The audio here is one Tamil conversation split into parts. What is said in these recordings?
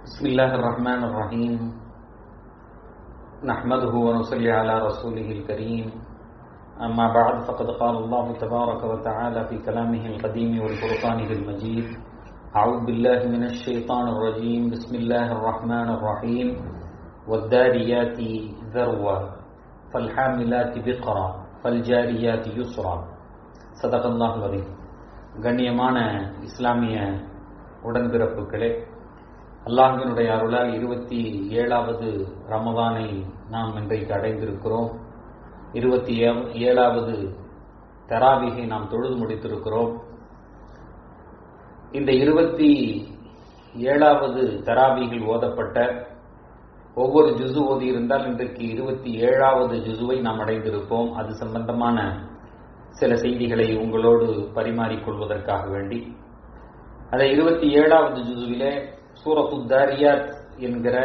بسم الله الرحمن الرحيم نحمده ونصلي على رسوله الكريم أما بعد فقد قال الله تبارك وتعالى في كلامه القديم والفرقانه المجيد أعوذ بالله من الشيطان الرجيم بسم الله الرحمن الرحيم والداريات ذروة فالحاملات بقرا فالجاريات يسرا صدق الله العظيم கண்ணியமான இஸ்லாமிய உடன்பிறப்புகளே அல்லாஹினுடைய அருளால் இருபத்தி ஏழாவது ரமதானை நாம் இன்றைக்கு அடைந்திருக்கிறோம் இருபத்தி ஏழாவது தராவிகை நாம் தொழுது முடித்திருக்கிறோம் இந்த இருபத்தி ஏழாவது தராவிகில் ஓதப்பட்ட ஒவ்வொரு ஜுசு ஓதி இருந்தால் இன்றைக்கு இருபத்தி ஏழாவது ஜுசுவை நாம் அடைந்திருப்போம் அது சம்பந்தமான சில செய்திகளை உங்களோடு பரிமாறிக்கொள்வதற்காக வேண்டி அதை இருபத்தி ஏழாவது ஜுசுவிலே சூரத்து தாரியாத் என்கிற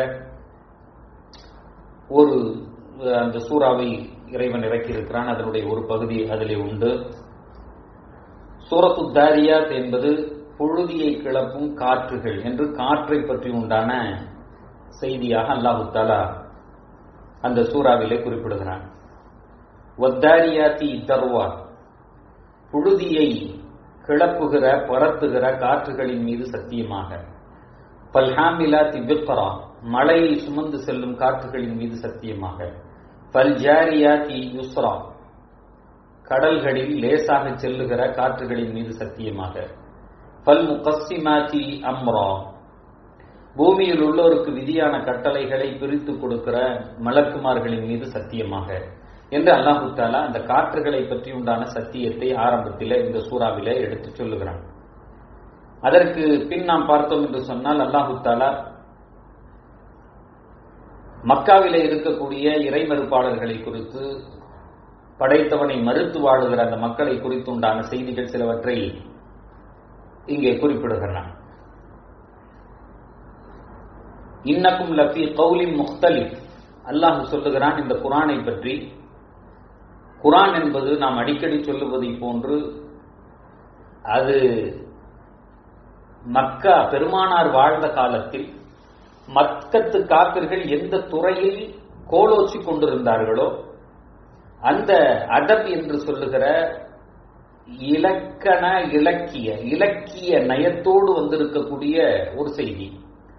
ஒரு அந்த சூறாவை இறைவன் இறக்கியிருக்கிறான் அதனுடைய ஒரு பகுதி அதிலே உண்டு சூரத்து தாரியாத் என்பது புழுதியை கிளப்பும் காற்றுகள் என்று காற்றை பற்றி உண்டான செய்தியாக அல்லாஹு தாலா அந்த சூறாவிலே குறிப்பிடுகிறான் ஒத்தாரியாத்தி தருவா புழுதியை கிளப்புகிற பரத்துகிற காற்றுகளின் மீது சத்தியமாக பல்ஹாமிலா திபிக்கரா மழையை சுமந்து செல்லும் காற்றுகளின் மீது சத்தியமாக பல்ஜாரியா தி யுஸ்ரா கடல்களில் லேசாக செல்லுகிற காற்றுகளின் மீது சத்தியமாக பல் முகசிமாதி அம்ரா பூமியில் உள்ளோருக்கு விதியான கட்டளைகளை பிரித்து கொடுக்கிற மலக்குமார்களின் மீது சத்தியமாக என்று அல்லாஹு தாலா அந்த காற்றுகளை பற்றி உண்டான சத்தியத்தை ஆரம்பத்தில் இந்த சூறாவில எடுத்து சொல்லுகிறான் அதற்கு பின் நாம் பார்த்தோம் என்று சொன்னால் அல்லாஹு தாலா மக்காவிலே இருக்கக்கூடிய இறை மறுப்பாளர்களை குறித்து படைத்தவனை மறுத்து வாழுகிற அந்த மக்களை குறித்துண்டான செய்திகள் சிலவற்றை இங்கே குறிப்பிடுகிறான் இன்னக்கும் லஃபி கௌலின் முக்தலிப் அல்லாஹு சொல்லுகிறான் இந்த குரானை பற்றி குரான் என்பது நாம் அடிக்கடி சொல்லுவதை போன்று அது மக்கா பெருமானார் வாழ்ந்த காலத்தில் மக்கத்து காப்பிர்கள் எந்த துறையில் கோலோச்சி கொண்டிருந்தார்களோ அந்த அதப் என்று சொல்லுகிற இலக்கண இலக்கிய இலக்கிய நயத்தோடு வந்திருக்கக்கூடிய ஒரு செய்தி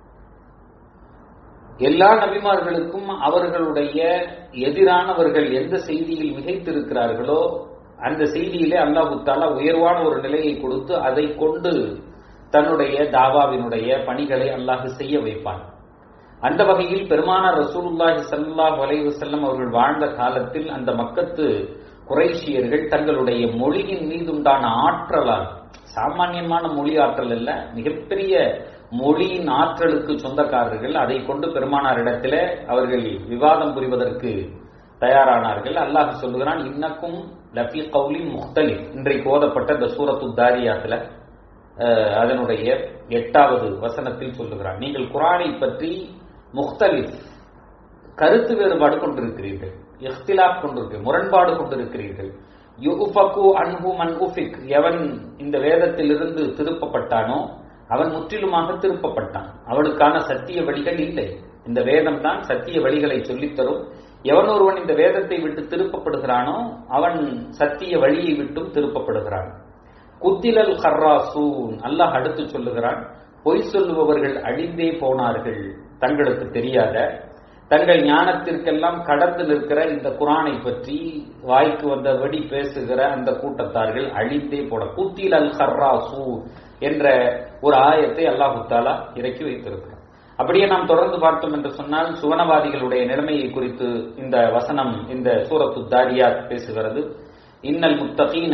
எல்லா நபிமார்களுக்கும் அவர்களுடைய எதிரானவர்கள் எந்த செய்தியில் மிகைத்திருக்கிறார்களோ அந்த செய்தியிலே அல்லாஹு தாலா உயர்வான ஒரு நிலையை கொடுத்து அதை கொண்டு தன்னுடைய தாவாவினுடைய பணிகளை அல்லாஹ் செய்ய வைப்பான் அந்த வகையில் பெருமானார் ரசூலுல்லாஹி சல்லாஹ் வலைவு செல்லம் அவர்கள் வாழ்ந்த காலத்தில் அந்த மக்கத்து குறைஷியர்கள் தங்களுடைய மொழியின் மீதுண்டான ஆற்றலால் சாமானியமான மொழி ஆற்றல் அல்ல மிகப்பெரிய மொழியின் ஆற்றலுக்கு சொந்தக்காரர்கள் அதை கொண்டு பெருமானாரிடத்துல அவர்கள் விவாதம் புரிவதற்கு தயாரானார்கள் அல்லாஹ் சொல்லுகிறான் இன்னக்கும் லஃபி கவுலின் முக்தலி இன்றைக்கு ஓதப்பட்ட இந்த சூரத்து தாரியாத்துல அதனுடைய எட்டாவது வசனத்தில் சொல்லுகிறான் நீங்கள் குரானை பற்றி முக்தலிப் கருத்து வேறுபாடு கொண்டிருக்கிறீர்கள் இஃப்திலாப் கொண்டிருக்க முரண்பாடு கொண்டிருக்கிறீர்கள் யுகுஃபகு அன்ஹு மன் உஃபிக் எவன் இந்த வேதத்திலிருந்து திருப்பப்பட்டானோ அவன் முற்றிலுமாக திருப்பப்பட்டான் அவனுக்கான சத்திய வழிகள் இல்லை இந்த வேதம் தான் சத்திய வழிகளை சொல்லித்தரும் எவன் ஒருவன் இந்த வேதத்தை விட்டு திருப்பப்படுகிறானோ அவன் சத்திய வழியை விட்டும் திருப்பப்படுகிறான் குத்திலல் ஹர்ராசூன் அல்லாஹ் அடுத்து சொல்லுகிறான் பொய் சொல்லுபவர்கள் அழிந்தே போனார்கள் தங்களுக்கு தெரியாத தங்கள் ஞானத்திற்கெல்லாம் கடந்து நிற்கிற இந்த குரானை பற்றி வாய்க்கு வந்தபடி பேசுகிற அந்த கூட்டத்தார்கள் அழிந்தே போன குத்தில் அல் ஹர்ராசூ என்ற ஒரு ஆயத்தை அல்லாஹு தாலா இறக்கி வைத்திருக்கிறார் அப்படியே நாம் தொடர்ந்து பார்த்தோம் என்று சொன்னால் சுவனவாதிகளுடைய நிலைமையை குறித்து இந்த வசனம் இந்த சூரத்து தாரியாத் பேசுகிறது இன்னல் முத்தகீன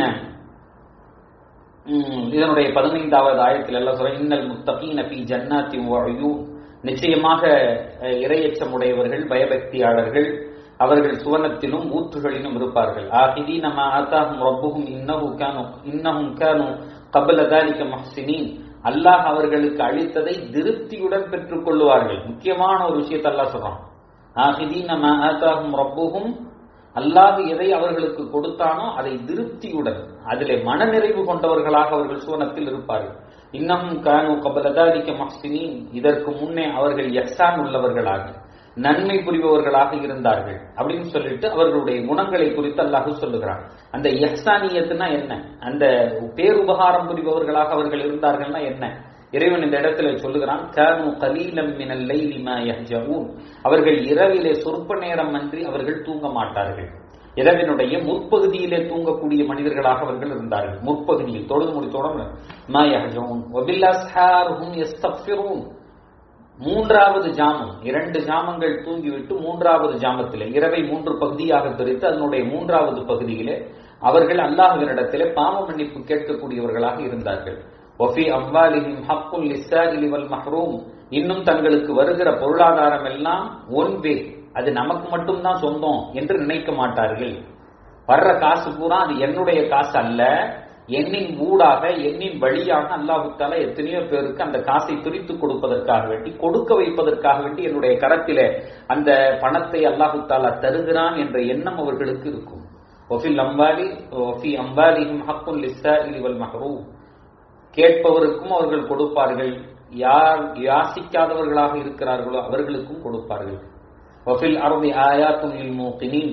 இதனுடைய பதினைந்தாவது ஆயத்தில் எல்லாம் சொல்ற இன்னல் முத்தகீன பி ஜன்னாத்தி நிச்சயமாக இரையச்சம் உடையவர்கள் பயபக்தியாளர்கள் அவர்கள் சுவனத்திலும் ஊற்றுகளிலும் இருப்பார்கள் ஆஹிதி நம்ம ஆத்தாகும் ரப்புகும் இன்னஹு கானு இன்னஹும் கானு கபல தாலிக்க மஹ்சினின் அல்லாஹ் அவர்களுக்கு அளித்ததை திருப்தியுடன் பெற்றுக் கொள்ளுவார்கள் முக்கியமான ஒரு விஷயத்தை அல்லாஹ் சொல்றான் ஆஹிதி நம்ம ஆத்தாகும் ரப்புகும் அல்லாஹ் எதை அவர்களுக்கு கொடுத்தானோ அதை திருப்தியுடன் அதிலே மனநிறைவு கொண்டவர்களாக அவர்கள் சுவனத்தில் இருப்பார்கள் இன்னமும் கானு கபலதாலிக்க மஹ்சினின் இதற்கு முன்னே அவர்கள் எஹ்சான் உள்ளவர்களாக நன்மை புரிபவர்களாக இருந்தார்கள் அப்படின்னு சொல்லிட்டு அவர்களுடைய குணங்களை குறித்து அல்லாஹ் சொல்லுகிறான் அந்த எஹ்சானியத்துனா என்ன அந்த பேருபகாரம் புரிபவர்களாக அவர்கள் இருந்தார்கள்னா என்ன இறைவன் இந்த இடத்துல சொல்லுகிறான் கானு கலீலம் மினல் லைலி மா யஹ்ஜஊன் அவர்கள் இரவிலே சொற்ப நேரம் அன்றி அவர்கள் தூங்க மாட்டார்கள் இரவினுடைய முற்பகுதியிலே தூங்கக்கூடிய மனிதர்களாக அவர்கள் இருந்தார்கள் முற்பகுதியில் தொழுது முடித்தோட மா யஹ்ஜஊன் வபில் அஸ்ஹார் ஹும் யஸ்தக்ஃபிரூன் மூன்றாவது ஜாமம் இரண்டு ஜாமங்கள் தூங்கிவிட்டு மூன்றாவது ஜாமத்திலே இரவை மூன்று பகுதியாக பிரித்து அதனுடைய மூன்றாவது பகுதியிலே அவர்கள் அல்லாஹுவினிடத்திலே பாவ மன்னிப்பு கேட்கக்கூடியவர்களாக இருந்தார்கள் ஒஃபி அம்வாலிஹிம் ஹக்குல் லிஸ்ஸாஇலி வல் மஹ்ரூம் இன்னும் தங்களுக்கு வருகிற பொருளாதாரம் எல்லாம் ஒன் வே அது நமக்கு மட்டும்தான் சொந்தம் என்று நினைக்க மாட்டார்கள் வர்ற காசு பூரா அது என்னுடைய காசு அல்ல எண்ணின் ஊடாக எண்ணின் வழியாக அல்லாஹுத்தால எத்தனையோ பேருக்கு அந்த காசை பிரித்து கொடுப்பதற்காக வேண்டி கொடுக்க வைப்பதற்காக வேண்டி என்னுடைய கரத்திலே அந்த பணத்தை அல்லாஹுத்தாலா தருகிறான் என்ற எண்ணம் அவர்களுக்கு இருக்கும் ஒஃபில் அம்பாலி ஒஃபி அம்பாலிஹிம் ஹக்குல் லிஸ்ஸாஇலி வல் மஹ்ரூம் கேட்பவருக்கும் அவர்கள் கொடுப்பார்கள் யார் யாசிக்காதவர்களாக இருக்கிறார்களோ அவர்களுக்கும் கொடுப்பார்கள் வஃபில் அரபி ஆயாத்துல் மூக்கினின்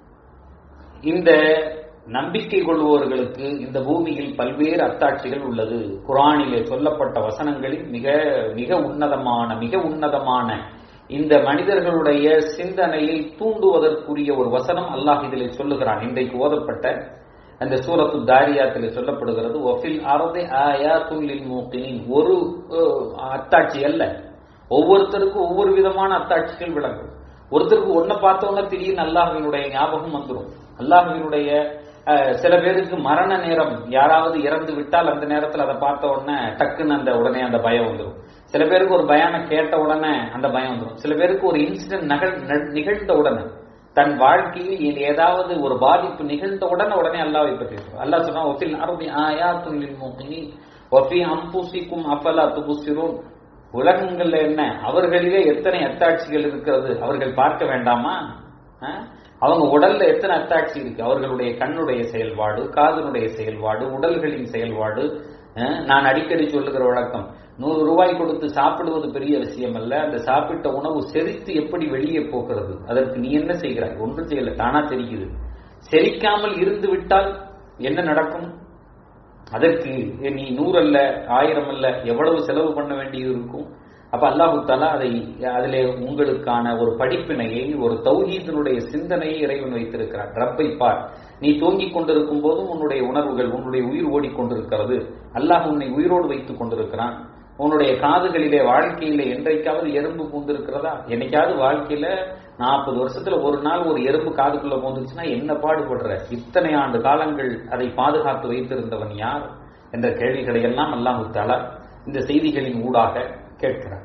இந்த நம்பிக்கை கொள்பவர்களுக்கு இந்த பூமியில் பல்வேறு அத்தாட்சிகள் உள்ளது குரானிலே சொல்லப்பட்ட வசனங்களில் மிக மிக உன்னதமான மிக உன்னதமான இந்த மனிதர்களுடைய சிந்தனையை தூண்டுவதற்குரிய ஒரு வசனம் அல்லாஹ் இதிலே சொல்லுகிறான் இன்றைக்கு ஓதப்பட்ட அந்த சூரத்து தாரியாத்தில் சொல்லப்படுகிறது ஒஃபில் அரதே ஆயாத்துல் மூக்கினின் ஒரு அத்தாட்சி அல்ல ஒவ்வொருத்தருக்கும் ஒவ்வொரு விதமான அத்தாட்சிகள் விளங்கும் ஒருத்தருக்கு ஒன்ன பார்த்தோன்னா திடீர்னு அல்லாஹினுடைய ஞாபகம் வந்துடும் அல்லாஹினுடைய சில பேருக்கு மரண நேரம் யாராவது இறந்து விட்டால் அந்த நேரத்தில் அதை பார்த்த உடனே டக்குன்னு அந்த உடனே அந்த பயம் வந்துடும் சில பேருக்கு ஒரு பயான கேட்ட உடனே அந்த பயம் வந்துடும் சில பேருக்கு ஒரு இன்சிடென்ட் நகழ் நிகழ்ந்த உடனே தன் வாழ்க்கையில் ஏதாவது ஒரு பாதிப்பு நிகழ்ந்த உடனே உடனே அல்லாவை பற்றி அல்லாஹ் சொன்னா ஒஃபில் அருதி ஆயாத்துல் முஃமினீன் ஒஃபி அம்புசிக்கும் அஃபலா துபுசிரூன் உலகங்கள்ல என்ன அவர்களிலே எத்தனை அத்தாட்சிகள் இருக்கிறது அவர்கள் பார்க்க வேண்டாமா அவங்க உடல்ல எத்தனை அத்தாட்சி இருக்கு அவர்களுடைய கண்ணுடைய செயல்பாடு காதனுடைய செயல்பாடு உடல்களின் செயல்பாடு நான் அடிக்கடி சொல்லுகிற வழக்கம் நூறு ரூபாய் கொடுத்து சாப்பிடுவது பெரிய விஷயம் அல்ல அந்த சாப்பிட்ட உணவு செரித்து எப்படி வெளியே போகிறது அதற்கு நீ என்ன செய்கிறாய் ஒன்றும் செய்யல தானா செரிக்குது செரிக்காமல் இருந்து விட்டால் என்ன நடக்கும் அதற்கு நீ நூறு அல்ல ஆயிரம் அல்ல எவ்வளவு செலவு பண்ண வேண்டியது இருக்கும் அப்ப அல்லாஹு தாலா அதை அதிலே உங்களுக்கான ஒரு படிப்பினையை ஒரு தௌஹீதனுடைய சிந்தனையை இறைவன் வைத்திருக்கிறார் ரப்பை பார் நீ தூங்கிக் கொண்டிருக்கும் போதும் உன்னுடைய உணர்வுகள் உன்னுடைய உயிர் ஓடிக்கொண்டிருக்கிறது அல்லாஹ் உன்னை உயிரோடு வைத்துக் கொண்டிருக்கிறான் உன்னுடைய காதுகளிலே வாழ்க்கையில என்றைக்காவது எறும்பு பூந்திருக்கிறதா என்னைக்காவது வாழ்க்கையில நாற்பது வருஷத்துல ஒரு நாள் ஒரு எறும்பு காதுக்குள்ள பூந்துச்சுன்னா என்ன பாடுபடுற இத்தனை ஆண்டு காலங்கள் அதை பாதுகாத்து வைத்திருந்தவன் யார் என்ற கேள்விகளை எல்லாம் அல்லாஹு தாலா இந்த செய்திகளின் ஊடாக கேட்கிறார்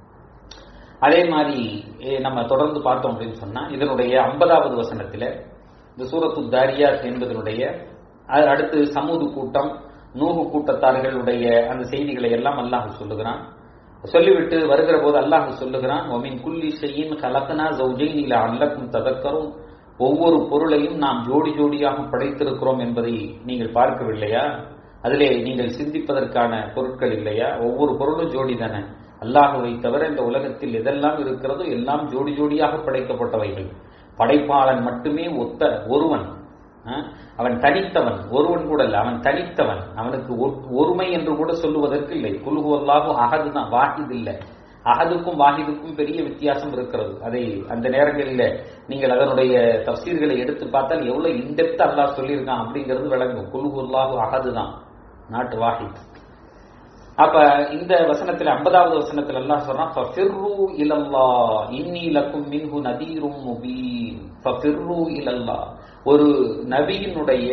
அதே மாதிரி நம்ம தொடர்ந்து பார்த்தோம் அப்படின்னு சொன்னா இதனுடைய ஐம்பதாவது வசனத்துல இந்த சூரத்து தாரியாத் என்பதனுடைய அடுத்து சமூது கூட்டம் நூகு கூட்டத்தார்களுடைய அந்த செய்திகளை எல்லாம் அல்லாஹ் சொல்லுகிறான் சொல்லிவிட்டு வருகிற போது அல்லாஹ் சொல்லுகிறான் ஒமின் குல்லி செய்யின் கலக்கனா ஜவுஜைன் இல அல்லக்கும் ததக்கரும் ஒவ்வொரு பொருளையும் நாம் ஜோடி ஜோடியாக படைத்திருக்கிறோம் என்பதை நீங்கள் பார்க்கவில்லையா அதிலே நீங்கள் சிந்திப்பதற்கான பொருட்கள் இல்லையா ஒவ்வொரு பொருளும் ஜோடி தானே அல்லாஹுவை தவிர இந்த உலகத்தில் எதெல்லாம் இருக்கிறதோ எல்லாம் ஜோடி ஜோடியாக படைக்கப்பட்டவைகள் படைப்பாளன் மட்டுமே ஒத்த ஒருவன் அவன் தனித்தவன் ஒருவன் கூட இல்ல அவன் தனித்தவன் அவனுக்கு ஒருமை என்று கூட சொல்லுவதற்கு இல்லை குல்ஹு அல்லாஹும் அகது தான் வாஹித் இல்லை அகதுக்கும் வாஹிதுக்கும் பெரிய வித்தியாசம் இருக்கிறது அதை அந்த நேரங்களில் நீங்கள் அதனுடைய தப்சீர்களை எடுத்து பார்த்தால் எவ்வளவு இன்டெப்த் அல்லாஹ் சொல்லியிருக்கான் அப்படிங்கிறது விளங்கும் குல்ஹு அல்லாஹு அகது தான் நாட்டு வாஹித் அப்ப இந்த வசனத்துல ஐம்பதாவது வசனத்துல எல்லாம் சொல்றான் ஃபஃபிர்ரு இலல்லா இன்னி லக்கும் மின்ஹு நதீரும் முபீன் ஃபஃபிர்ரு இலல்லா ஒரு நபியினுடைய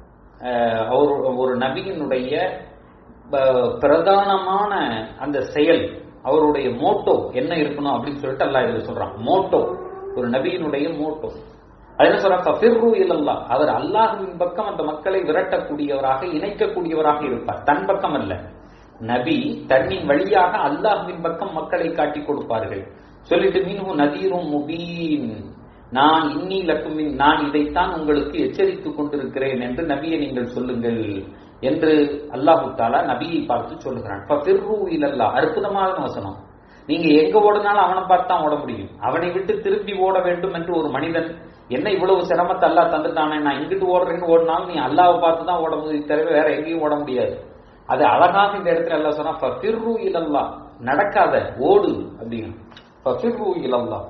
ஒரு ஒரு நபியினுடைய பிரதானமான அந்த செயல் அவருடைய மோட்டோ என்ன இருக்கணும் அப்படின்னு சொல்லிட்டு அல்லாஹ் இதுல சொல்றான் மோட்டோ ஒரு நபியினுடைய மோட்டோ அது என்ன சொல்றான் ஃபஃபிர்ரு இலல்லா அவர் அல்லாஹுவின் பக்கம் அந்த மக்களை விரட்டக்கூடியவராக இணைக்கக்கூடியவராக இருப்பார் தன் பக்கம் அல்ல நபி தன்னின் வழியாக அல்லாஹுவின் பக்கம் மக்களை காட்டி கொடுப்பார்கள் சொல்லிட்டு மீனு நதீரும் முபீன் நான் இன்னி லக்குமின் நான் இதைத்தான் உங்களுக்கு எச்சரித்துக் கொண்டிருக்கிறேன் என்று நபியை நீங்கள் சொல்லுங்கள் என்று அல்லாஹு தாலா நபியை பார்த்து சொல்லுகிறான் ஃபபிர்ரு இலல்லா அற்புதமான வசனம் நீங்க எங்க ஓடினாலும் அவனை பார்த்து தான் ஓட முடியும் அவனை விட்டு திரும்பி ஓட வேண்டும் என்று ஒரு மனிதன் என்ன இவ்வளவு சிரமத்தை அல்லாஹ் தந்துட்டானே நான் இங்கிட்டு ஓடுறேன்னு ஓடினாலும் நீ அல்லாவை பார்த்து தான் ஓட முடியும் தவிர வேற எங்கேயும் ஓட முடியாது அது அழகாக இந்த இடத்துல எல்லாம் சொன்னா ஃபபிர்ரு இலல்லா நடக்காத ஓடு அப்படின்னு ஃபபிர்ரு இலல்லா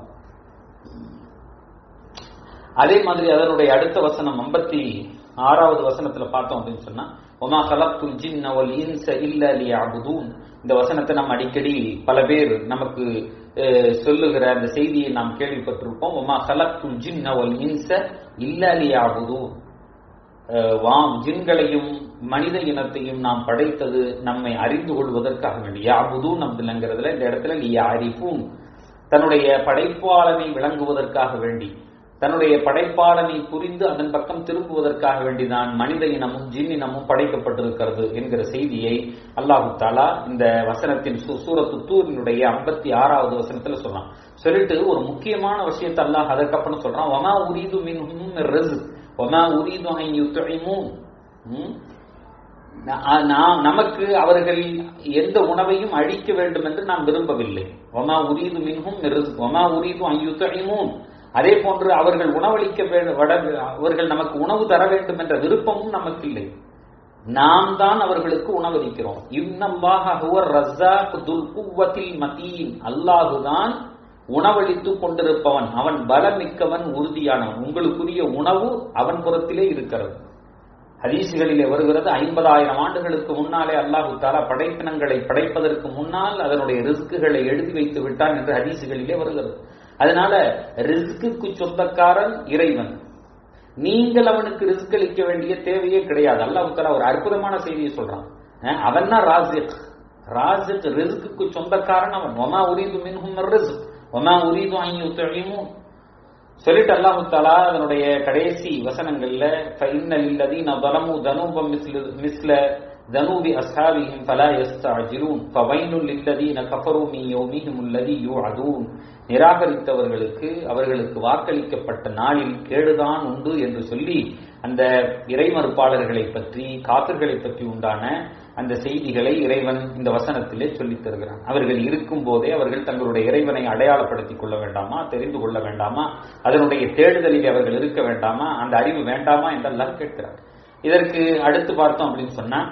அதே மாதிரி அதனுடைய அடுத்த வசனம் ஐம்பத்தி ஆறாவது வசனத்துல பார்த்தோம் அப்படின்னு சொன்னா ஒமா கலப்துல் ஜின்ன வல் இன்ச இல்ல லியஅபுதூன் இந்த வசனத்தை நம்ம அடிக்கடி பல பேர் நமக்கு அஹ், சொல்லுகிற அந்த செய்தியை நாம் கேள்விப்பட்டிருப்போம் ஒமா கலப்துல் ஜின்ன வல் இன்ச இல்ல லியஅபுதூன் அஹ், வாம் ஜின்களையும் மனித இனத்தையும் நாம் படைத்தது நம்மை அறிந்து கொள்வதற்காக வேண்டி யாபுதூன் அப்படிங்கிறதுல இந்த இடத்துல லி யாரிஃபூன் தன்னுடைய படைப்பாளனை விளங்குவதற்காக வேண்டி தன்னுடைய படைப்பாளனை புரிந்து அதன் பக்கம் திரும்புவதற்காக வேண்டிதான் மனித இனமும் ஜின் இனமும் படைக்கப்பட்டிருக்கிறது என்கிற செய்தியை அல்லாஹு தாலா இந்த வசனத்தின் சூ- சூரத்து தூரினுடைய ஐம்பத்தி ஆறாவது வசனத்துல சொல்றான் சொல்லிட்டு ஒரு முக்கியமான விஷயத்தை அல்லாஹ் அதற்கப்புறம் சொல்றான் ஒமா உரீது மின்ஹும் ரிஸ்க் ஒமா உரீது அன் யுத்இமூன் ம்? நா- நாம் நமக்கு அவர்கள் எந்த உணவையும் அழிக்க வேண்டும் என்று நாம் விரும்பவில்லை ஒமா உரீது மின்ஹும் ரிஸ்க் ஒமா உரீது அன் யுத்இமூன் அதே போன்று அவர்கள் உணவளிக்க வே- வட- அவர்கள் நமக்கு உணவு தர வேண்டும் என்ற விருப்பமும் நமக்கு இல்லை நாம் தான் அவர்களுக்கு உணவளிக்கிறோம் இன்னல்லாஹ ஹுவர் ரஸாக் துல் குவ்வத்தில் மதீன் அல்லாஹுதான் உணவளித்துக் கொண்டிருப்பவன் அவன் பலமிக்கவன் உறுதியானவன் உங்களுக்குரிய உணவு அவன் புறத்திலே இருக்கிறது ஹதீசுகளிலே வருகிறது ஐம்பதாயிரம் ஆண்டுகளுக்கு முன்னாலே அல்லாஹு தாலா படைப்பினங்களை படைப்பதற்கு முன்னால் அதனுடைய ரிஸ்குகளை எழுதி வைத்து விட்டான் என்று ஹதீசுகளிலே வருகிறது அதனால ரிஸ்குக்கு சொந்தக்காரன் இறைவன் நீங்கள் அவனுக்கு ரிஸ்க் அளிக்க வேண்டிய தேவையே கிடையாது அல்லாஹு தாலா ஒரு அற்புதமான செய்தியை சொல்றான் அஹ் அவன் தான் ராசிக் ராசிக் ரிஸ்குக்கு சொந்தக்காரன் அவன் ஒமா உரீது மின்ஹும் ரிஸ்க் ஒமா உரீது அன் யுத்இமூன் சொல்லிட்டு அல்லாஹு தாலா அதனுடைய கடைசி வசனங்கள்ல فَإِنَّ لِلَّذِينَ ظَلَمُوا ذَنُوبًا مثل مثل ذنوب أصحابهم فلا يستعجلون فويل للذين كفروا من يومهم الذي يوعدون நிராகரித்தவர்களுக்கு அவர்களுக்கு வாக்களிக்கப்பட்ட நாளில் கேடுதான் உண்டு என்று சொல்லி அந்த இறைமறுப்பாளர்களை பற்றி காப்பிர்களை பற்றி உண்டான அந்த செய்திகளை இறைவன் இந்த வசனத்திலே சொல்லித் தருகிறான் அவர்கள் இருக்கும் போதே அவர்கள் தங்களுடைய இறைவனை அடையாளப்படுத்திக் கொள்ள வேண்டாமா தெரிந்து கொள்ள வேண்டாமா அதனுடைய தேடுதலில் அவர்கள் இருக்க வேண்டாமா அந்த அறிவு வேண்டாமா என்றெல்லாம் கேட்கிறார் இதற்கு அடுத்து பார்த்தோம் அப்படின்னு சொன்னா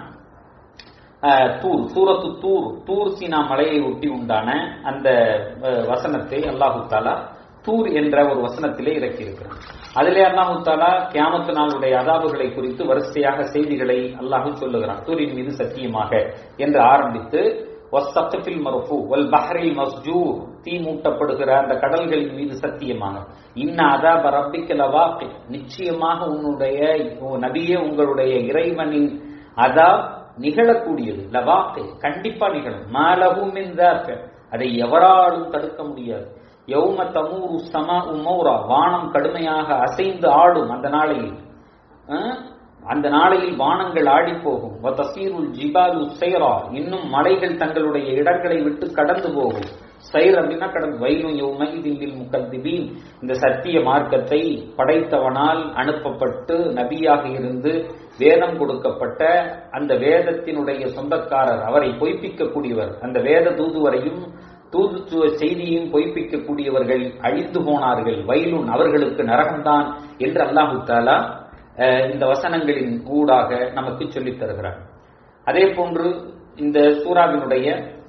அஹ், தூர் சூரத்து தூர் தூர் சீனா மலையை ஒட்டி உண்டான அந்த அஹ், வசனத்தை அல்லாஹு தாலா தூர் என்ற ஒரு வசனத்திலே இறக்கி இருக்கிறான் அதிலே அல்லாஹு தாலா கியாமத்து நாளுடைய அதாபுகளை குறித்து வரிசையாக செய்திகளை அல்லாஹு சொல்லுகிறான் தூரின் மீது சத்தியமாக என்று ஆரம்பித்து வஸ்தக்ஃபில் மர்ஃபு வல் பஹ்ரில் மஸ்ஜூர் தீ மூட்டப்படுகிற அந்த கடல்களின் மீது சத்தியமாக இன்ன அதாப ரப்பிக்க லவாக்கி நிச்சயமாக உன்னுடைய உன் நபியே உங்களுடைய இறைவனின் அதாப் நிகழக்கூடியது லவாக்கை கண்டிப்பா நிகழும் மாலகும் அதை எவராலும் தடுக்க முடியாது யௌம தமூரு சமா உமௌரா வானம் கடுமையாக அசைந்து ஆடும் அந்த நாளையில் அஹ், அந்த நாளையில் வானங்கள் ஆடி போகும் வதசீருல் ஜிபாலு சைரா இன்னும் மலைகள் தங்களுடைய இடங்களை விட்டு கடந்து போகும் சைர் அப்படின்னா கடந்து வயலும் யௌமைதில் முகத்திபீன் இந்த சத்திய மார்க்கத்தை படைத்தவனால் அனுப்பப்பட்டு நபியாக இருந்து வேதம் கொடுக்கப்பட்ட அந்த வேதத்தினுடைய சொந்தக்காரர் அவரை பொய்ப்பிக்கக்கூடியவர் அந்த வேத தூதுவரையும் தூதுத்துவ செய்தியையும் பொய்ப்பிக்கக்கூடியவர்கள் அழிந்து போனார்கள் வயலுன் அவர்களுக்கு நரகம்தான் என்று அல்லாஹு தாலா அஹ், இந்த வசனங்களின் ஊடாக நமக்கு சொல்லித் தருகிறார் அதே போன்று இந்த சூறாவினுடைய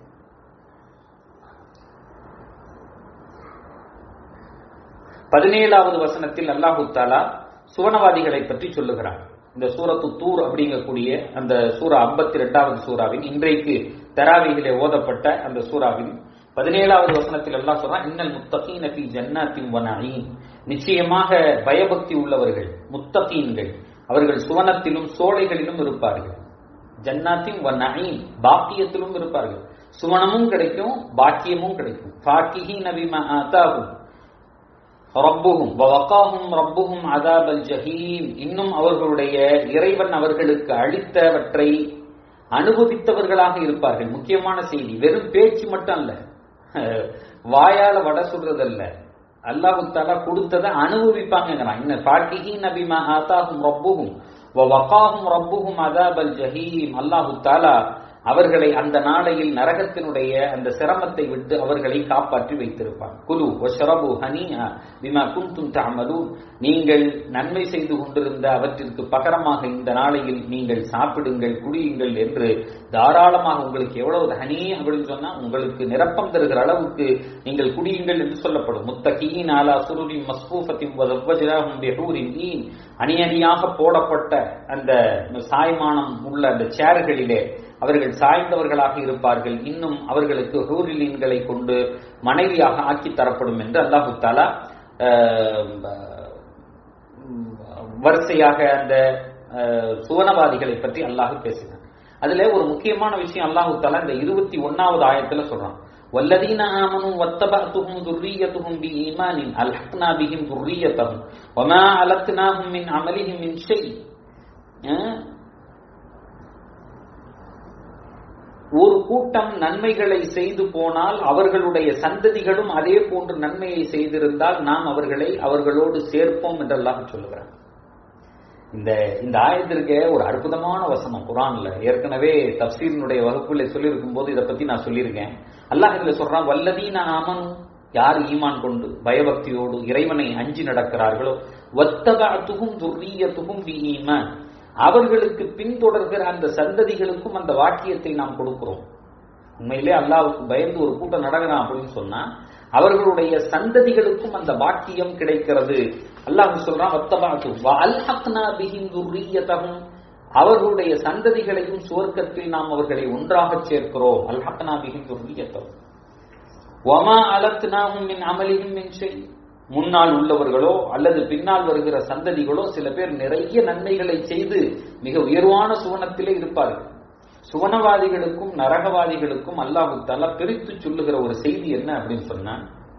பதினேழாவது வசனத்தில் அல்லாஹு தாலா சுவனவாதிகளை பற்றி சொல்லுகிறார் இந்த சூரத்து தூர் அப்படிங்கக்கூடிய அந்த சூரா ஐம்பத்தி ரெண்டாவது சூறாவின் இன்றைக்கு தராவிகளே ஓதப்பட்ட அந்த சூறாவின் பதினேழாவது வசனத்தில் எல்லாம் சொல்றான் இன்னல் முத்தகீன ஃபீ ஜன்னாத்தின் வனஈம் நிச்சயமாக பயபக்தி உள்ளவர்கள் முத்தகீன்கள் அவர்கள் சுவனத்திலும் சோலைகளிலும் இருப்பார்கள் ஜன்னாத்தின் வனஈம் பாக்கியத்திலும் இருப்பார்கள் சுவனமும் கிடைக்கும் பாக்கியமும் கிடைக்கும் பாக்கிஹி நபிமா ஆதாகும் ரப்புகும் வவகாஹும் ரப்புகும் அதாபல் ஜஹீம் இன்னும் அவர்களுடைய இறைவன் அவர்களுக்கு அளித்தவற்றை அனுபவித்தவர்களாக இருப்பார்கள் முக்கியமான செய்தி வெறும் பேச்சு மட்டும் அல்ல வாயால வட சொல்றதல்ல அல்லாஹு தாலா கொடுத்ததை அனுபவிப்பாங்கிறான் இன்ன பாட்டிஹி நபிமா ஆதாகும் ரப்புகும் وَوَقَاهُمْ رَبُّهُمْ عَذَابَ الْجَحِيمِ அல்லாஹு தாலா அவர்களை அந்த நாளையில் நரகத்தினுடைய அந்த சிரமத்தை விட்டு அவர்களை காப்பாற்றி வைத்திருப்பார் குலு வஷரபு ஹனியா பிமா குந்தும் தஅமலூன் நீங்கள் நன்மை செய்து கொண்டிருந்த அவற்றிற்கு பகரமாக இந்த நாளையில் நீங்கள் சாப்பிடுங்கள் குடியுங்கள் என்று தாராளமாக உங்களுக்கு எவ்வளவு ஹனி அப்படின்னு சொன்னா உங்களுக்கு நிரப்பம் தருகிற அளவுக்கு நீங்கள் குடியுங்கள் என்று சொல்லப்படும் முத்தகீன் ஆலா சுருரி மஸ்பூஃபத்தின் வஜ்ராஹும் பிஹூரின் ஈன் அணி அணியாக போடப்பட்ட அந்த சாய்மானம் உள்ள அந்த சேர்களிலே அவர்கள் சாய்ந்தவர்களாக இருப்பார்கள் இன்னும் அவர்களுக்கு ஹூரிலீன்களை கொண்டு மனைவியாக ஆக்கி தரப்படும் என்று அல்லாஹு தாலா வரிசையாக அந்த சுவனவாதிகளை பற்றி அல்லாஹ் பேசினார் அதுல ஒரு முக்கியமான விஷயம் அல்லாஹு தாலா இந்த இருபத்தி ஒன்னாவது ஆயத்துல சொல்றான் والذين آمنوا واتبعتهم ذريتهم بإيمان ألحقنا بهم ذريتهم وما ألتناهم من عملهم من شيء ஒரு கூட்டம் நன்மைகளை செய்து போனால் அவர்களுடைய சந்ததிகளும் அதே போன்று நன்மையை செய்திருந்தால் நாம் அவர்களை அவர்களோடு சேர்ப்போம் என்றெல்லாம் சொல்லுகிறார் இந்த இந்த ஆயத்திற்கு ஒரு அற்புதமான வசனம் குரான்ல ஏற்கனவே தப்சீரினுடைய வகுப்புல சொல்லியிருக்கும் போது இதை பத்தி நான் சொல்லியிருக்கேன் அல்லாஹ் இதுல சொல்றான் வல்லதீன ஆமன் யார் ஈமான் கொண்டு பயபக்தியோடு இறைவனை அஞ்சி நடக்கிறார்களோ ஒத்தகாத்துகும் துர்ரியத்துகும் பி ஈமான் அவர்களுக்கு பின்தொடர்கிற அந்த சந்ததிகளுக்கும் அந்த வாக்கியத்தை நாம் கொடுக்கிறோம் உண்மையிலே அல்லாவுக்கு பயந்து ஒரு கூட்டம் நடக்கிறான் அப்படின்னு சொன்னா அவர்களுடைய சந்ததிகளுக்கும் அந்த வாக்கியம் கிடைக்கிறது அல்லாஹ் சொல்றான் அவர்களுடைய சந்ததிகளையும் சுவர்க்கத்தில் நாம் அவர்களை ஒன்றாக சேர்க்கிறோம் அல்ஹக்னா பிஹிம் துர்ரியத்தகும் ஒமா அலத்னாஹும் மின் அமலிஹிம் மின் ஷை முன்னால் உள்ளவர்களோ அல்லது பின்னால் வருகிற சந்ததிகளோ சில பேர் நிறைய நன்மைகளை செய்து மிக உயர்வான சுவனத்திலே இருப்பார்கள் சுவனவாதிகளுக்கும் நரகவாதிகளுக்கும் அல்லாஹு தாலா பிரித்து சொல்லுகிற ஒரு செய்தி என்ன அப்படின்னு சொன்னா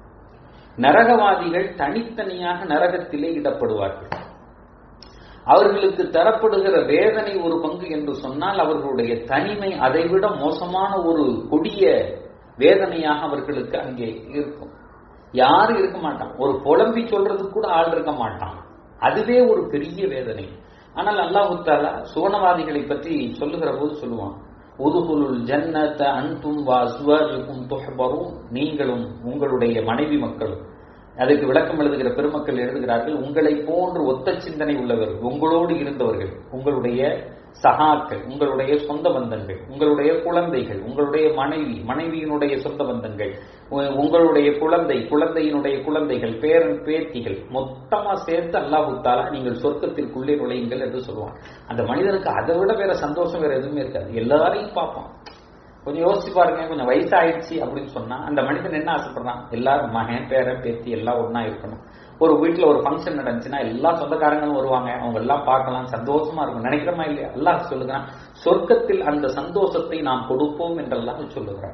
நரகவாதிகள் தனித்தனியாக நரகத்திலே இடப்படுவார்கள் அவர்களுக்கு தரப்படுகிற வேதனை ஒரு பங்கு என்று சொன்னால் அவர்களுடைய தனிமை அதைவிட மோசமான ஒரு கொடிய வேதனையாக அவர்களுக்கு அங்கே இருக்கும் யாரும் இருக்க மாட்டான் ஒரு புலம்பி சொல்றதுக்கு கூட ஆள் இருக்க மாட்டான் அதுவே ஒரு பெரிய வேதனை ஆனால் அல்லாஹு தாலா சுவனவாதிகளை பற்றி சொல்லுகிற போது சொல்லுவான் உதுகுலுல் ஜன்னத அன்தும் வாஸ்வருக்கும் துஹபரும் நீங்களும் உங்களுடைய மனைவி மக்களும் அதுக்கு விளக்கம் எழுதுகிற பெருமக்கள் எழுதுகிறார்கள் உங்களை போன்று ஒத்த சிந்தனை உள்ளவர்கள் உங்களோடு இருந்தவர்கள் உங்களுடைய சகாக்கள் உங்களுடைய சொந்த பந்தங்கள் உங்களுடைய குழந்தைகள் உங்களுடைய மனைவி மனைவியினுடைய சொந்த பந்தங்கள் உங்களுடைய குழந்தை குழந்தையினுடைய குழந்தைகள் பேரன் பேத்திகள் மொத்தமா சேர்த்து அல்லாஹு தாலா நீங்கள் சொர்க்கத்திற்குள்ளே நுழையுங்கள் என்று சொல்லுவான் அந்த மனிதனுக்கு அதை விட வேற சந்தோஷம் வேற எதுவுமே இருக்காது எல்லாரையும் பார்ப்பான் கொஞ்சம் யோசிச்சு பாருங்க கொஞ்சம் வயசாயிடுச்சு அப்படின்னு சொன்னா அந்த மனிதன் என்ன ஆசைப்படுறான் எல்லாரும் மகன் பேரன் பேத்தி எல்லாம் ஒன்னா இருக்கணும் ஒரு வீட்டுல ஒரு ஃபங்க்ஷன் நடந்துச்சுன்னா எல்லா சொந்தக்காரங்களும் வருவாங்க அவங்க எல்லாம் பார்க்கலாம் சந்தோஷமா இருக்கும் நினைக்கிறோமா இல்லையா அல்லாஹ் சொல்லுகிறான் சொர்க்கத்தில் அந்த சந்தோஷத்தை நாம் கொடுப்போம் என்றெல்லாம் சொல்லுகிறார்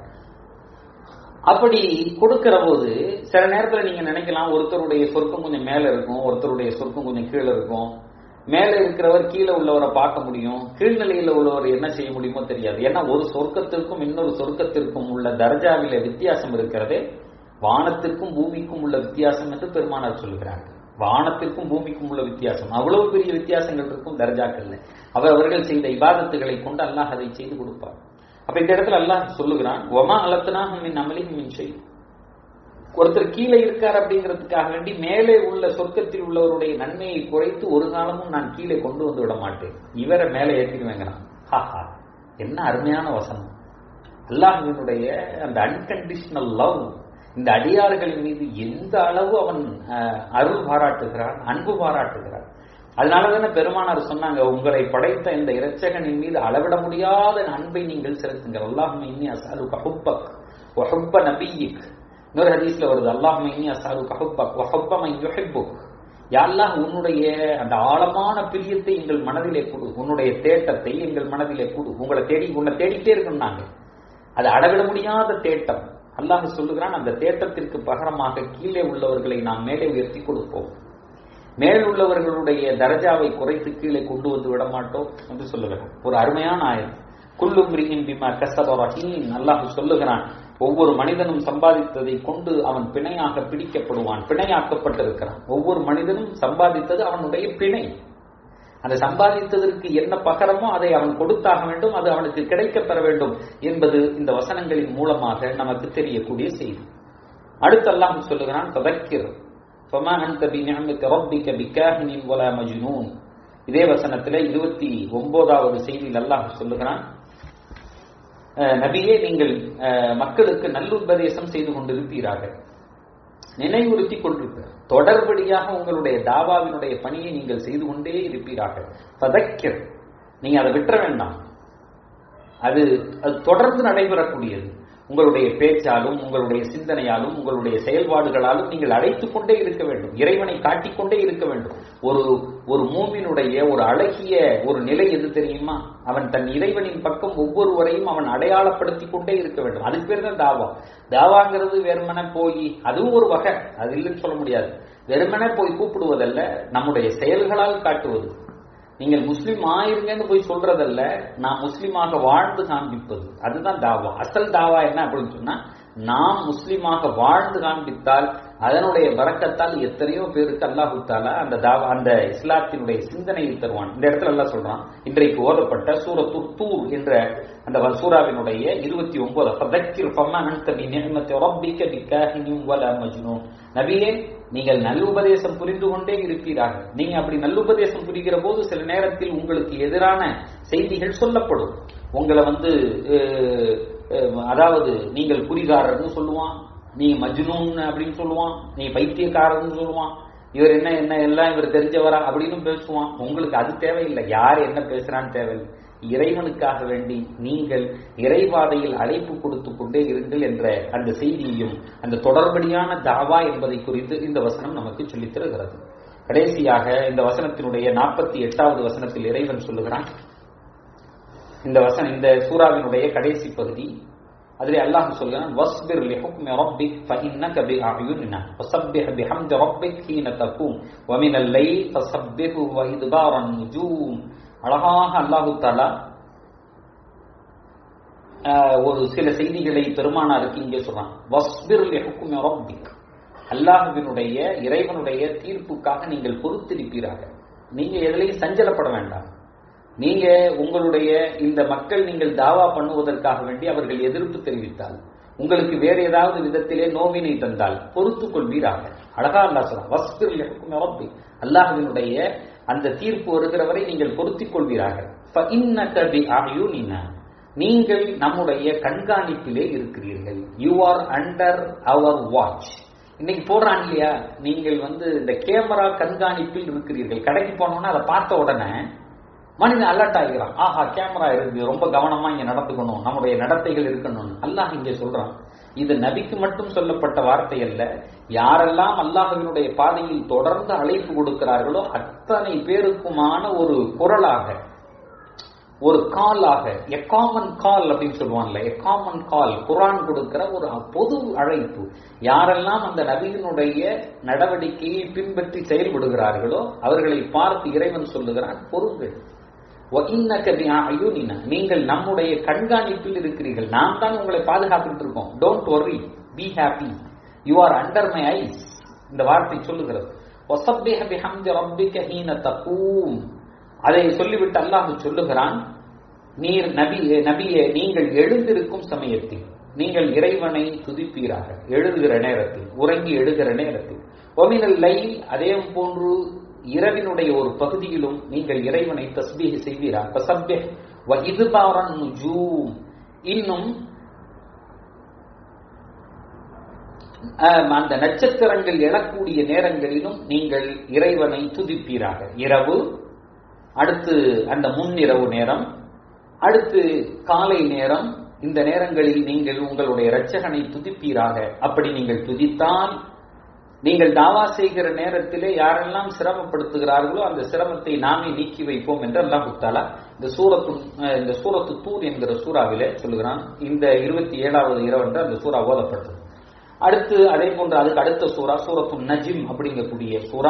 அப்படி கொடுக்கிற போது சில நேரத்துல நீங்க நினைக்கலாம் ஒருத்தருடைய சொர்க்கம் கொஞ்சம் மேல இருக்கும் ஒருத்தருடைய சொர்க்கம் கொஞ்சம் கீழே இருக்கும் மேல இருக்கிறவர் கீழே உள்ளவரை பார்க்க முடியும் கீழ்நிலையில உள்ளவர் என்ன செய்ய முடியுமோ தெரியாது ஏன்னா ஒரு சொர்க்கத்திற்கும் இன்னொரு சொர்க்கத்திற்கும் உள்ள தர்ஜாவில வித்தியாசம் இருக்கிறதே வானத்திற்கும் பூமிக்கும் உள்ள வித்தியாசம் என்று பெருமானார் சொல்கிறார்கள் வானத்திற்கும் பூமிக்கும் உள்ள வித்தியாசம் அவ்வளவு பெரிய வித்தியாசங்கள் இருக்கும் தர்ஜாக்கள்ல அவர் அவர்கள் செய்த இபாதத்துகளை கொண்டு அல்லாஹ் அதை செய்து கொடுப்பார் அப்ப இந்த இடத்துல அல்லாஹ் சொல்லுகிறான் ஒமா அலத்தனாக மின் அமலின் மின் செய் ஒருத்தர் கீழே இருக்கார் அப்படிங்கிறதுக்காக வேண்டி மேலே உள்ள சொர்க்கத்தில் உள்ளவருடைய நன்மையை குறைத்து ஒரு காலமும் நான் கீழே கொண்டு வந்து விட மாட்டேன் இவரை மேலே ஏற்றிடுவேங்கிறான் ஹாஹா என்ன அருமையான வசனம் அல்லாஹினுடைய அந்த அன்கண்டிஷனல் லவ் இந்த அடியார்களின் மீது எந்த அளவு அவன் அருள் பாராட்டுகிறான் அன்பு பாராட்டுகிறான் அதனால தானே பெருமானார் சொன்னாங்க உங்களை படைத்த இந்த இரட்சகனின் மீது அளவிட முடியாத அன்பை நீங்கள் செலுத்துங்கள் அல்லாஹும் இன்னி அசாலு கஹுப்பக் வஹுப்ப நபியிக் இன்னொரு ஹதீஸ்ல வருது அல்லாஹ் இன்னி அசாலு கஹுப்பக் வஹுப்ப மை யுஹிப்புக் யாரெல்லாம் உன்னுடைய அந்த ஆழமான பிரியத்தை எங்கள் மனதிலே கொடு உன்னுடைய தேட்டத்தை எங்கள் மனதிலே கொடு உங்களை தேடி உன்னை தேடிட்டே இருக்கணும் நாங்க அது அளவிட முடியாத தேட்டம் அல்லாஹ் சொல்லுகிறான் அந்த தேட்டத்திற்கு பகரமாக கீழே உள்ளவர்களை நாம் மேலே உயர்த்தி கொடுப்போம் மேல் உள்ளவர்களுடைய தரஜாவை குறைத்து கீழே கொண்டு வந்து விட மாட்டோம் என்று சொல்லுகிறான் ஒரு அருமையான ஆயம் குல்லும் பிமா கசபரஹீன் அல்லாஹ் சொல்லுகிறான் ஒவ்வொரு மனிதனும் சம்பாதித்ததை கொண்டு அவன் பிணையாக பிடிக்கப்படுவான் பிணையாக்கப்பட்டிருக்கிறான் ஒவ்வொரு மனிதனும் சம்பாதித்தது அவனுடைய பிணை அந்த சம்பாதித்ததற்கு என்ன பகரமோ அதை அவன் கொடுத்தாக வேண்டும் அது அவனுக்கு கிடைக்கப் பெற வேண்டும் என்பது இந்த வசனங்களின் மூலமாக நமக்கு தெரியக்கூடிய செய்தி அடுத்து அல்லாஹ் சொல்லுகிறான் ஃபதக்கிர் ஃபமா அன்த பிநிஅமத்தி ரப்பிக பிகாஹினின் வலா மஜ்னூன் இதே வசனத்திலே இருபத்தி ஒன்பதாவது செய்தியில் அல்லாஹ் சொல்லுகிறான் அஹ், நபியே நீங்கள் அஹ், மக்களுக்கு நல்லுபதேசம் செய்து கொண்டிருப்பீராக நினைவுறுத்தி கொண்டிருக்கிறார் தொடர்படியாக உங்களுடைய தாவாவினுடைய பணியை நீங்கள் செய்து கொண்டே இருப்பீராக பதக்கிர் நீங்க அதை விட்டுற வேண்டாம் அது அது தொடர்ந்து நடைபெறக்கூடியது உங்களுடைய பேச்சாலும் உங்களுடைய சிந்தனையாலும் உங்களுடைய செயல்பாடுகளாலும் நீங்கள் அழைத்துக் கொண்டே இருக்க வேண்டும் இறைவனை காட்டிக்கொண்டே இருக்க வேண்டும் ஒரு ஒரு மூமினுடைய ஒரு அழகிய ஒரு நிலை எது தெரியுமா அவன் தன் இறைவனின் பக்கம் ஒவ்வொருவரையும் அவன் அடையாளப்படுத்திக் கொண்டே இருக்க வேண்டும் அதுக்கு பேர் தான் தாவா தாவாங்கிறது வெறுமனே போய் அதுவும் ஒரு வகை அது இல்லைன்னு சொல்ல முடியாது வெறுமனே போய் கூப்பிடுவதல்ல நம்முடைய செயல்களால் காட்டுவது நீங்கள் முஸ்லீம் ஆயிருங்கன்னு போய் சொல்றதல்ல நான் முஸ்லீமாக வாழ்ந்து காண்பிப்பது அதுதான் தாவா அசல் தாவா என்ன அப்படின்னு சொன்னா நாம் முஸ்லீமாக வாழ்ந்து காண்பித்தால் அதனுடைய வரக்கத்தால் எத்தனையோ பேருக்கு அல்லாஹு தாலா அந்த தாவா அந்த இஸ்லாத்தினுடைய சிந்தனையை தருவான் இந்த இடத்துல எல்லாம் சொல்றான் இன்றைக்கு ஓதப்பட்ட சூரத்து தூர் என்ற அந்த வ- சூராவினுடைய இருபத்தி ஒன்பது ஃபதக்கிர் ஃபமா அன்த பி நிஅமத்தி ரப்பிக பிகாஹினின் வலா மஜ்னூன் நபியே நீங்கள் நல்லுபதேசம் புரிந்து கொண்டே இருப்பீராக நீங்க அப்படி நல்லுபதேசம் புரிகிற போது சில நேரத்தில் உங்களுக்கு எதிரான செய்திகள் சொல்லப்படும் உங்களை வந்து அஹ், அஹ், அதாவது நீங்கள் குறிகாரர்னு சொல்லுவான் நீ மஜ்னூன் அப்படின்னு சொல்லுவான் நீ பைத்தியக்காரர்னு சொல்லுவான் இவர் என்ன என்ன எல்லாம் இவர் தெரிஞ்சவரா அப்படின்னு பேசுவான் உங்களுக்கு அது தேவையில்லை யார் என்ன பேசுறான்னு தேவையில்லை இறைவனுக்காக வேண்டி நீங்கள் இறைபாதையில் அழைப்பு கொடுத்து கொண்டே இருங்கள் என்ற அந்த செய்தியையும் அந்த தொடர்படியான தாவா என்பதை குறித்து இந்த வசனம் நமக்கு சொல்லித் தருகிறது கடைசியாக இந்த வசனத்தினுடைய நாற்பத்தி எட்டாவது வசனத்தில் இறைவன் சொல்லுகிறான் இந்த வசனம் இந்த சூறாவினுடைய கடைசி பகுதி அதிலே அல்லாஹ் சொல்கிறான் வஸ்பிர் லிஹுக்மி ரப்பிக் ஃபஇன்னக பிஅயுனினா வஸப்பிஹ் பிஹம்தி ரப்பிக் ஹீன தகூம் வமினல் லைல் ஃபஸப்பிஹு வ இத்பாரன் நுஜூம் அழகாக அல்லாஹு தஆலா ஆஹ், ஒரு சில செய்திகளை பெருமானாருக்கு இங்கே சொல்றான் வஸ்பிர் லிஹுக்மி ரப்பிக் அல்லாஹ்வினுடைய இறைவனுடைய தீர்ப்புக்காக நீங்கள் பொறுத்திருப்பீராக நீங்க எதிலையும் சஞ்சலப்பட வேண்டாம் நீங்க உங்களுடைய இந்த மக்கள் நீங்கள் தாவா பண்ணுவதற்காக வேண்டி அவர்கள் எதிர்ப்பு தெரிவித்தால் உங்களுக்கு வேற ஏதாவது விதத்திலே நோவினை தந்தால் பொறுத்துக் கொள்வீராக அழகா அல்லாஹ் சொல்றான் வஸ்பிர் லிஹுக்மி ரப்பிக் அல்லாஹ்வினுடைய அந்த தீர்ப்பு வருகிற வரை நீங்கள் பொருத்திக் கொள்வீராக فَإِنَّكَ بِأَعْيُنِنَا. நீங்கள் நம்முடைய கண்காணிப்பிலே இருக்கிறீர்கள் you are under our watch இன்னைக்கு போடுறான் இல்லையா நீங்கள் வந்து இந்த கேமரா கண்காணிப்பில் இருக்கிறீர்கள் கடைக்கு போனோம்னா அதை பார்த்த உடனே மனிதன் அலர்ட் ஆகிறான் ஆஹா கேமரா இருக்கு ரொம்ப கவனமா இங்க நடந்துக்கணும் நம்முடைய நடத்தைகள் இருக்கணும் அல்லாஹ் இங்கே சொல்றான் இது நபிக்கு மட்டும் சொல்லப்பட்ட வார்த்தை அல்ல யாரெல்லாம் அல்லாஹ்வினுடைய பாதையில் தொடர்ந்து அழைப்பு கொடுக்கிறார்களோ அத்தனை பேருக்குமான ஒரு குரலாக ஒரு காலாக எ காமன் கால் அப்படின்னு சொல்லுவாங்கல்ல எ காமன் கால் குரான் கொடுக்கிற ஒரு பொது அழைப்பு யாரெல்லாம் அந்த நபியினுடைய நடவடிக்கையை பின்பற்றி செயல்படுகிறார்களோ அவர்களை பார்த்து இறைவன் சொல்லுகிறான் பொருங்கள் وَإِنَّكَ بِأَعْيُنِنَا. நீங்கள் நம்முடைய கண்காணிப்பில் இருக்கிறீர்கள் நாம் தான் உங்களை பாதுகாத்துட்டு இருக்கோம் don't worry be happy you are under my eyes இந்த வார்த்தை சொல்லுகிறது وَسَبِّحْ بِحَمْدِ رَبِّكَ حِينَ تَقُومُ அதை சொல்லிவிட்டு அல்லாஹ் சொல்லுகிறான் நீர் நபி நபியே நீங்கள் எழுந்திருக்கும் சமயத்தில் நீங்கள் இறைவனை துதிப்பீராக எழுதுகிற நேரத்தில் உறங்கி எழுகிற நேரத்தில் ஒமினல் லை அதே போன்று இரவினுடைய ஒரு பகுதியிலும் நீங்கள் இறைவனை தஸ்பீஹ் செய்வீராக ஃபசப்பிஹ் வ இத்பாரன் நுஜூம் இன்னும் ஆம், அந்த நட்சத்திரங்கள் எழக்கூடிய நேரங்களிலும் நீங்கள் இறைவனை துதிப்பீராக இரவு அடுத்து அந்த முன்னிரவு நேரம் அடுத்து காலை நேரம் இந்த நேரங்களில் நீங்கள் உங்களுடைய இரட்சகனை துதிப்பீராக அப்படி நீங்கள் துதித்தால் நீங்கள் தாவா செய்கிற நேரத்திலே யாரெல்லாம் சிரமப்படுத்துகிறார்களோ அந்த சிரமத்தை நாமே நீக்கி வைப்போம் என்று அல்லாஹ் தாலா இந்த சூரத்து அஹ், இந்த சூரத்து தூர் என்கிற சூறாவிலே சொல்லுகிறான் இந்த இருபத்தி ஏழாவது இரவன்று அந்த சூறா ஓதப்பட்டது அடுத்து அதே போன்று அதுக்கு அடுத்த சூறா சூரத்து நஜிம் அப்படிங்கக்கூடிய சூறா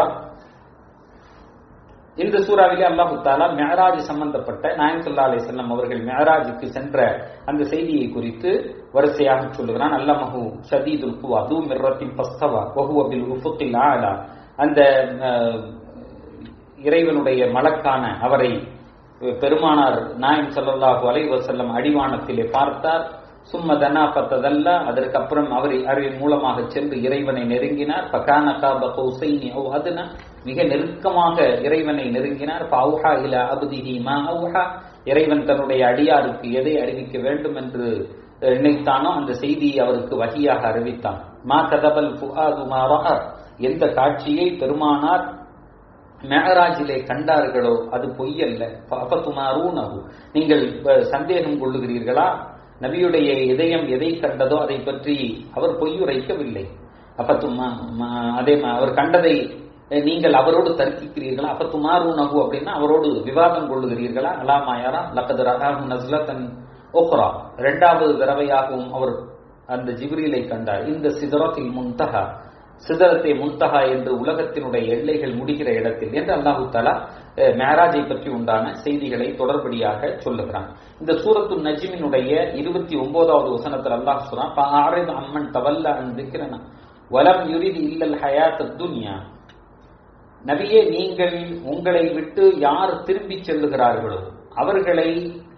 இந்த சூறாவிலே அல்லாஹு தாலா மெஹராஜ் சம்பந்தப்பட்ட நாயம் சல்லா அலிசல்லாம் அவர்கள் மெஹராஜுக்கு சென்ற அந்த செய்தியை குறித்து வரிசையாக சொல்லுகிறான் அல்லமஹு ஷதீதுல் குவா தூ மிர்ரத்தின் பஸ்தவா வஹுவ பில் உஃபுக்கில் ஆலா அந்த அஹ், இறைவனுடைய மலக்கான அவரை பெருமானார் நாயம் ஸல்லல்லாஹு அலைஹி வஸல்லம் அடிவானத்திலே பார்த்தார் சும்ம தனா பத்ததல்ல அதற்கப்புறம் அவர் அறிவின் மூலமாக சென்று இறைவனை நெருங்கினார் பகான காப கௌசைனி அவ் அதுன மிக நெருக்கமாக இறைவனை நெருங்கினார் பவுஹா இல அபுதிஹி மா அவுஹா இறைவன் தன்னுடைய அடியாருக்கு எதை அறிவிக்க வேண்டும் என்று நினைத்தானோ அந்த செய்தியை அவருக்கு வகியாக அறிவித்தான் மா கதபல் ஃபுஆது மா ரஅ எந்த காட்சியை பெருமானார் மேகராஜிலே கண்டார்களோ அது பொய்யல்ல அப்பத்துமாரூனகு நீங்கள் சந்தேகம் கொள்ளுகிறீர்களா நபியுடைய இதயம் எதை கண்டதோ அதை பற்றி அவர் பொய்யுரைக்கவில்லை அப்பத்துமா அதே அவர் கண்டதை நீங்கள் அவரோடு தர்க்கிக்கிறீர்களா அப்பத்துமாரூனகு அப்படின்னா அவரோடு விவாதம் கொள்ளுகிறீர்களா அலாமாயாரா லக்கது ரகாஹு நஸ்லத்தன் ஓக்ரா இரண்டாவது தடவையாகவும் அவர் அந்த ஜிப்ரீலை கண்டார் இந்த சிதறத்தில் முன்தகா சிதறத்தை முன்தகா என்று உலகத்தினுடைய எல்லைகள் முடிகிற இடத்தில் என்று அல்லாஹு தாலா மேராஜை பற்றி உண்டான செய்திகளை தொடர்படியாக சொல்லுகிறான் இந்த சூரத்து நஜிமினுடைய இருபத்தி ஒன்பதாவது வசனத்தில் அல்லாஹ் சொல்றான் அம்மன் தவல்ல அந்திக்கிறன வலம் யுரிது இல்லல் ஹயாத் துன்யா நபியே நீங்கள் உங்களை விட்டு யார் திரும்பி செல்லுகிறார்களோ அவர்களை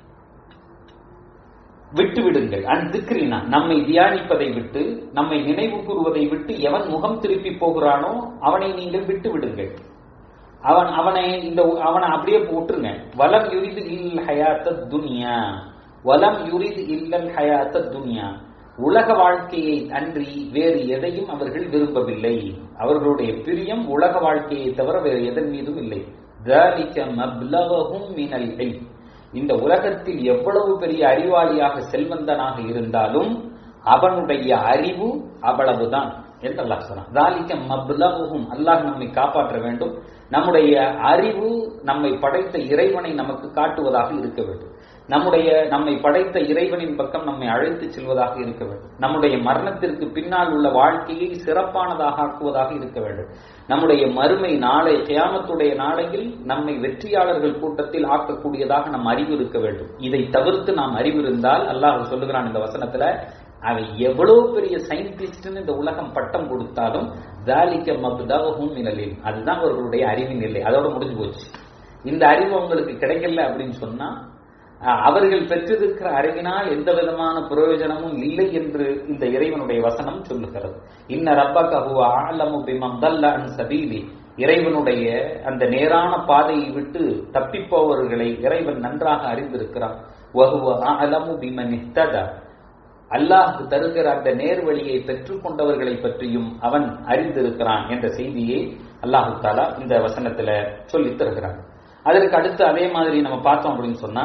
விட்டு விடுங்கள் அந்திக்ரினா நம்மை தியானிப்பதை விட்டு நம்மை நினைவு கூறுவதை விட்டு எவன் முகம் திருப்பி போகிறானோ அவனை நீங்கள் விட்டு விடுங்கள் அவன் அவனை இந்த அவனை அப்படியே போட்டுருங்க வலம் யுரிது இல் ஹயாத்த துனியா வலம் யுரிது இல்லல் ஹயாத்த துனியா உலக வாழ்க்கையை அன்றி வேறு எதையும் அவர்கள் விரும்பவில்லை அவர்களுடைய பிரியம் உலக வாழ்க்கையை தவிர வேறு எதன் மீதும் இல்லை ذَلِكَ مَبْلَغَهُمْ مِنَ الْعِلْمِ இந்த உலகத்தில் எவ்வளவு பெரிய அறிவாளியாக செல்வந்தனாக இருந்தாலும் அவனுடைய அறிவு அவ்வளவுதான் என்று அல்லாஹ் சொன்னான் தாலிக்க மப்லகுஹும் அல்லாஹ் நம்மை காப்பாற்ற வேண்டும் நம்முடைய அறிவு நம்மை படைத்த இறைவனை நமக்கு காட்டுவதாக இருக்க வேண்டும் நம்முடைய நம்மை படைத்த இறைவனின் பக்கம் நம்மை அழைத்து செல்வதாக இருக்க வேண்டும் நம்முடைய மரணத்திற்கு பின்னால் உள்ள வாழ்க்கையை சிறப்பானதாக ஆக்குவதாக இருக்க வேண்டும் நம்முடைய மறுமை நாளை கியாமத்துடைய நாளையில் நம்மை வெற்றியாளர்கள் கூட்டத்தில் ஆக்கக்கூடியதாக நம் அறிவு இருக்க வேண்டும் இதை தவிர்த்து நாம் அறிவு இருந்தால் அல்லாஹ் சொல்லுகிறான் இந்த வசனத்துல அவன் எவ்வளவு பெரிய சயின்டிஸ்ட்னு இந்த உலகம் பட்டம் கொடுத்தாலும் தாலிக்க மப்தவகும் நிழலில் அதுதான் அவர்களுடைய அறிவின் நிலை அதோட முடிஞ்சு போச்சு இந்த அறிவு அவங்களுக்கு கிடைக்கல அப்படின்னு சொன்னா அவர்கள் பெற்றிருக்கிற அறிவினால் எந்த விதமான பிரயோஜனமும் இல்லை என்று இந்த இறைவனுடைய வசனம் சொல்லுகிறது இன்ன ரப்பக ஹுவ ஆலமு பிமம் தல்ல அன் சபீலி இறைவனுடைய அந்த நேரான பாதையை விட்டு தப்பிப்பவர்களை இறைவன் நன்றாக அறிந்திருக்கிறான் வஹுவ ஆலமு பிமன் இஹ்ததா அல்லாஹ் தருகிற அந்த நேர்வழியை பெற்றுக்கொண்டவர்களை பற்றியும் அவன் அறிந்திருக்கிறான் என்ற செய்தியை அல்லாஹு தாலா இந்த வசனத்துல சொல்லி தருகிறான் அதற்கு அடுத்து அதே மாதிரி நம்ம பார்த்தோம் அப்படின்னு சொன்னா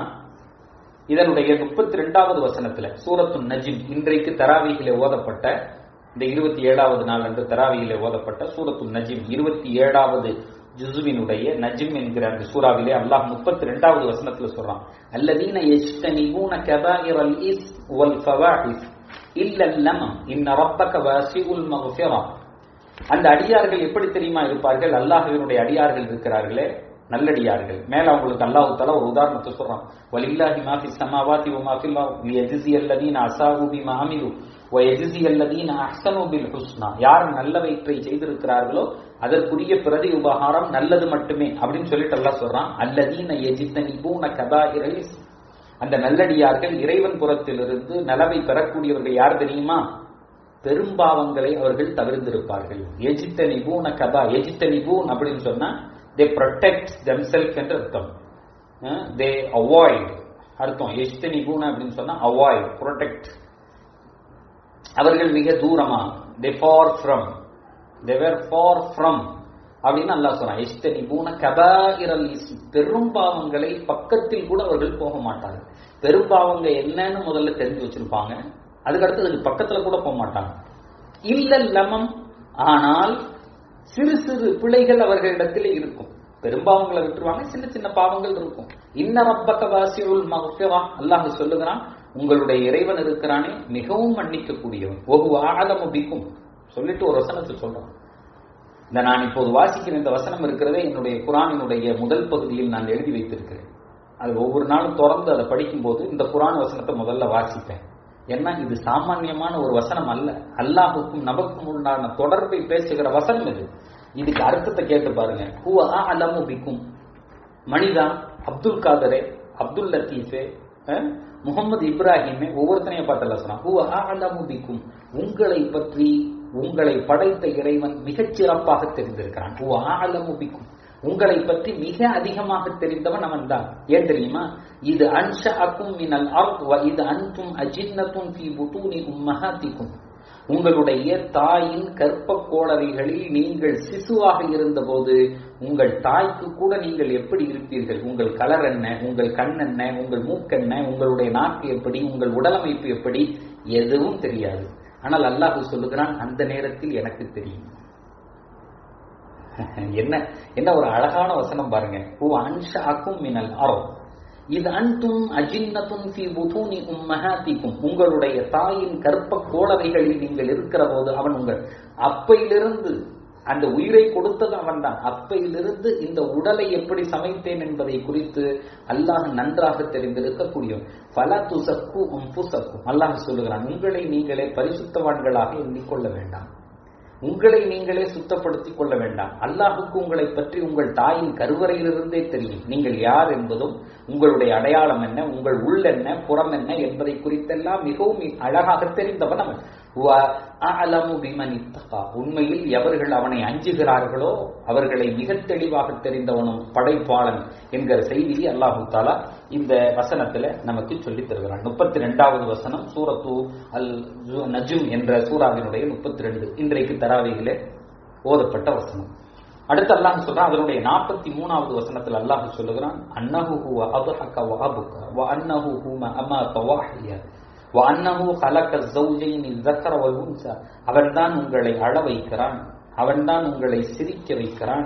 இதனுடைய முப்பத்தி ரெண்டாவது வசனத்துல சூரத்து நஜிம் இன்றைக்கு தராவிகிலே ஓதப்பட்ட இந்த இருபத்தி ஏழாவது நாள் அன்று தராவியிலே ஓதப்பட்ட சூரத்து நஜிம் இருபத்தி ஏழாவது ஜுசுவினுடைய நஜிம் என்கிற அந்த சூறாவிலே அல்லாஹ் முப்பத்தி ரெண்டாவது வசனத்துல சொல்றான் அல்லதீன எஜ்தனிபூன கபாயிரல் இஸ் வல் ஃபவாஹிஸ் இல்ல லமம் இன்ன ரப்பக வாசிஉல் மக்ஃபிரா அந்த அடியார்கள் எப்படி தெரியுமா இருப்பார்கள் அல்லாஹ்வினுடைய அடியார்கள் இருக்கிறார்களே நல்லடியார்கள் மேல அவங்களுக்கு அல்லாஹு தலா ஒரு உதாரணத்தை சொல்றான் வலில்லாஹி மாஃபி சமாவாதி வ மாஃபில் லியஜ்ஸி அல்லதீன அஸாவு பிமா அமிலு வ யஜ்ஸி அல்லதீன அஹ்ஸனு பில் ஹுஸ்னா யார் நல்லவற்றை செய்திருக்கிறார்களோ அதற்குரிய பிரதி உபகாரம் நல்லது மட்டுமே அப்படின்னு சொல்லிட்டு அல்லாஹ் சொல்றான் அல்லதீன யஜ்தனிபூன கபாயிரல் அந்த நல்லடியார்கள் இறைவன் புறத்திலிருந்து நலவை பெறக்கூடியவர்கள் யார் தெரியுமா பெரும்பாவங்களை அவர்கள் தவிர்த்திருப்பார்கள் எஜித்தனிபூன கபா எஜித்தனிபூன் அப்படின்னு சொன்னா தே ப்ரொடெக்ட் தெம்செல்ஃப் என்று அர்த்தம் தே அவாய்ட் அர்த்தம் எஜித்தனி பூன அப்படின்னு சொன்னா அவாய்ட் ப்ரொடெக்ட் அவர்கள் மிக தூரமா they far from they were far from அப்படின்னு அல்லாஹ் சொல்றான் எஸ்தனி பூன கபாயிரல் பெரும்பாவங்களை பக்கத்தில் கூட அவர்கள் போக மாட்டார்கள் பெரும்பாவங்க என்னன்னு முதல்ல தெரிஞ்சு வச்சிருப்பாங்க அதுக்கடுத்து அதுக்கு பக்கத்துல கூட போக மாட்டாங்க இல்ல லமம் ஆனால் சிறு சிறு பிழைகள் அவர்களிடத்திலே இருக்கும் பெரும்பாவங்களை விட்டுருவாங்க சின்ன சின்ன பாவங்கள் இருக்கும் இன்ன ரப்பக்க வாசியுல் மகஃபிரா அல்லாஹ் சொல்லுகிறான் உங்களுடைய இறைவன் இருக்கிறானே மிகவும் மன்னிக்க கூடியவன் ஒகு ஆழமு பிக்கும் சொல்லிட்டு ஒரு வசனத்தை சொல்றான் இந்த நான் இப்போது வாசிக்கிற இந்த வசனம் இருக்கிறதே என்னுடைய குரானினுடைய முதல் பகுதியில் நான் எழுதி வைத்திருக்கிறேன் அது ஒவ்வொரு நாளும் தொடர்ந்து அதை படிக்கும்போது இந்த குரான் வசனத்தை முதல்ல வாசிப்பேன் ஏன்னா இது சாமான்யமான ஒரு வசனம் அல்ல அல்லாஹுக்கும் நமக்கும் உண்டான தொடர்பை பேசுகிற வசனம் இது இதுக்கு அர்த்தத்தை கேட்டு பாருங்க ஹுவ அலமு பிக்கும் மனிதா அப்துல் காதரே அப்துல் லத்தீஃபே அஹ், முகமது இப்ராஹிமே ஒவ்வொருத்தனையும் பார்த்தல சொன்னான் ஹுவ அஅலமு பிக்கும் உங்களை பற்றி உங்களை படைத்த இறைவன் மிகச் சிறப்பாக தெரிந்திருக்கிறான் ஹுவ அஅலமு பிக்கும் உங்களை பற்றி மிக அதிகமாக தெரிந்தவன் அவன் தான் ஏன் தெரியுமா இது அன்ஷ அக்கும் மினல் அர்த் வ இது அன்தும் அஜின்னத்தும் ஃபி புதூனி உம்மஹாத்திக்கும் உங்களுடைய தாயின் கற்ப கோளறைகளில் நீங்கள் சிசுவாக இருந்தபோது உங்கள் தாய்க்கு கூட நீங்கள் எப்படி இருப்பீர்கள் உங்கள் கலர் என்ன உங்கள் கண் என்ன உங்கள் மூக்கென்ன உங்களுடைய நாக்கு எப்படி உங்கள் உடலமைப்பு எப்படி எதுவும் தெரியாது ஆனால் அல்லாஹ் சொல்லுகிறான் அந்த நேரத்தில் எனக்கு தெரியும் என்ன என்ன ஒரு அழகான வசனம் பாருங்க ஹூ அன்ஷாக்கும் மினல் அர்த் இது அன்தும் அஜின்னத்தும் ஃபி புதூனி உம்மஹாத்திக்கும் உங்களுடைய தாயின் கற்ப கோளவைகளில் நீங்கள் இருக்கிற போது அவன் உங்கள் அப்பையிலிருந்து அந்த உயிரை கொடுத்தது அவன்தான் அப்பையிலிருந்து இந்த உடலை எப்படி சமைத்தேன் என்பதை குறித்து அல்லாஹ் நன்றாக தெரிந்திருக்கக்கூடியவன் பல துசக்கு உம்புசக்கும் அல்லாஹ் சொல்லுகிறான் உங்களை நீங்களே பரிசுத்தவான்களாக எண்ணிக்கொள்ள வேண்டாம் உங்களை நீங்களே சுத்தப்படுத்திக் கொள்ள வேண்டாம் அல்லாஹுக்கு உங்களை பற்றி உங்கள் தாயின் கருவறையிலிருந்தே தெரியும் நீங்கள் யார் என்பதும் உங்களுடைய அடையாளம் என்ன உங்கள் உள் என்ன புறம் என்ன என்பதை குறித்தெல்லாம் மிகவும் அழகாக தெரிந்தவன் அவன் அலமு பிமன் இத்தகா உண்மையில் எவர்கள் அவனை அஞ்சுகிறார்களோ அவர்களை மிக தெளிவாக தெரிந்தவனும் படைப்பாளன் என்கிற செய்தியை அல்லாஹு தாலா இந்த வசனத்துல நமக்கு சொல்லித் தருகிறான் முப்பத்தி ரெண்டாவது வசனம் சூரத்து அல் நஜும் என்ற சூறாவினுடைய முப்பத்தி ரெண்டு இன்றைக்கு தராவிகளே ஓதப்பட்ட வசனம் அடுத்து அல்லாஹ் சொல்றான் அதனுடைய நாற்பத்தி மூணாவது வசனத்தில் அல்லாஹ் சொல்லுகிறான் அன்னஹு ஹுவ அபஹக வ அபுக வ அன்னஹு ஹும அமாத வஹிய வ அன்னஹு ஹலக ஸௌஜைனி ذكر والانثى அவன்தான் உங்களை அழ வைக்கிறான் அவன்தான் உங்களை சிரிக்க வைக்கிறான்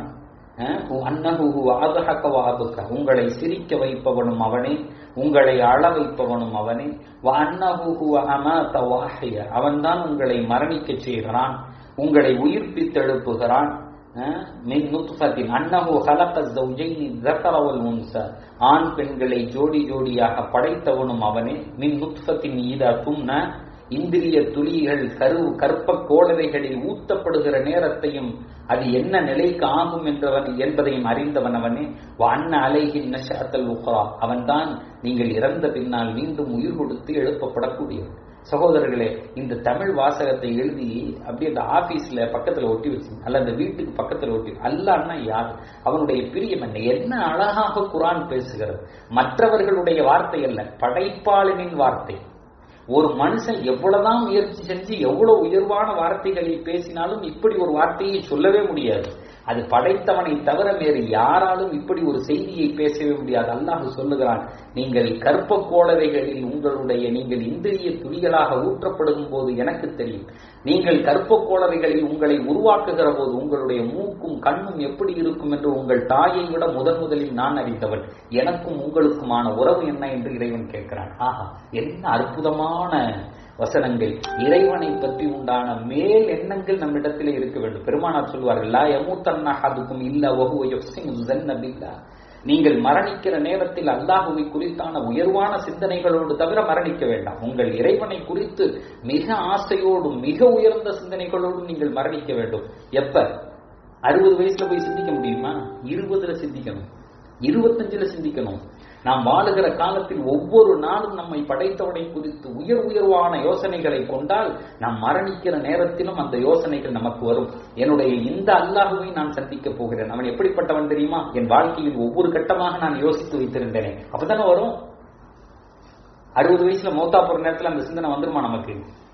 அன்னஹு ஹுவ அபஹக வ அபுக உங்களை சிரிக்க வைப்பவனும் அவனே உங்களை அழ வைப்பவனும் அவனே வ அன்னஹு ஹுவ அமாத வஹிய அவன்தான் உங்களை மரணிக்கச் செய்கிறான் உங்களை உயிர்ப்பித்தெழுப்புகிறான் மின் நுத்ஃபத்தின் அன்னஹு ஹலக ஸௌஜைனி ذكر والانثى ஆண் பெண்களை ஜோடி ஜோடியாக படைத்தவனும் அவனே மின் நுத்ஃபத்தின் ஈதா தும்ன இந்திரிய துளிகள் கரு கற்ப கோளவைகளில் ஊத்தப்படுகிற நேரத்தையும் அது என்ன நிலைக்கு ஆகும் என்றவன் என்பதையும் அறிந்தவன் அவனே அன்ன அலைகின் நஷாத்தல் உக்ரா அவன்தான் நீங்கள் இறந்த பின்னால் மீண்டும் உயிர் கொடுத்து எழுப்பப்படக்கூடியவன் சகோதரர்களே இந்த தமிழ் வாசகத்தை எழுதி அப்படியே அந்த ஆபீஸ்ல பக்கத்துல ஒட்டி வச்சு அல்ல அந்த வீட்டுக்கு பக்கத்துல ஒட்டி அல்லான்னா யார் அவனுடைய பிரியம் என்ன என்ன அழகாக குரான் பேசுகிறது மற்றவர்களுடைய வார்த்தை அல்ல படைப்பாளனின் வார்த்தை ஒரு மனுஷன் எவ்வளவுதான் முயற்சி செஞ்சு எவ்வளவு உயர்வான வார்த்தைகளை பேசினாலும் இப்படி ஒரு வார்த்தையை சொல்லவே முடியாது அது படைத்தவனை தவிர வேறு யாராலும் இப்படி ஒரு செய்தியை பேசவே முடியாது அல்லாஹ் சொல்லுகிறான் நீங்கள் கற்ப கோளவைகளில் உங்களுடைய நீங்கள் இந்திரிய துளிகளாக ஊற்றப்படும் போது எனக்கு தெரியும் நீங்கள் கற்ப கோளவைகளில் உங்களை உருவாக்குகிற போது உங்களுடைய மூக்கும் கண்ணும் எப்படி இருக்கும் என்று உங்கள் தாயை விட முதன் முதலில் நான் அறிந்தவன் எனக்கும் உங்களுக்குமான உறவு என்ன என்று இறைவன் கேட்கிறான் ஆஹா என்ன அற்புதமான வசனங்கள் இறைவனை பற்றி உண்டான மேல் எண்ணங்கள் நம்மிடத்திலே இருக்க வேண்டும் பெருமானார் சொல்வார்கள் லா யமூத்தன்னஹதுக்கும் இல்ல வஹுவ யுஹ்சினு ஸன்ன பில்லாஹ் நீங்கள் மரணிக்கிற நேரத்தில் அல்லாஹுவை குறித்தான உயர்வான சிந்தனைகளோடு தவிர மரணிக்க வேண்டாம் உங்கள் இறைவனை குறித்து மிக ஆசையோடும் மிக உயர்ந்த சிந்தனைகளோடும் நீங்கள் மரணிக்க வேண்டும் எப்ப அறுபது வயசுல போய் சிந்திக்க முடியுமா இருபதுல சிந்திக்கணும் இருபத்தஞ்சுல சிந்திக்கணும் நாம் வாழுகிற காலத்தில் ஒவ்வொரு நாளும் நம்மை படைத்தவனை குறித்து உயர் உயர்வான யோசனைகளை கொண்டால் நாம் மரணிக்கிற நேரத்திலும் அந்த யோசனைகள் நமக்கு வரும் என்னுடைய இந்த அல்லாஹுவை நான் சந்திக்க போகிறேன் அவன் எப்படிப்பட்டவன் தெரியுமா என் வாழ்க்கையில் ஒவ்வொரு கட்டமாக நான் யோசித்து வைத்திருந்தேனே அப்பதானே வரும் அறுபது வயசுல மௌத்தா போற நேரத்தில் அந்த சிந்தனை வந்துருமா நமக்கு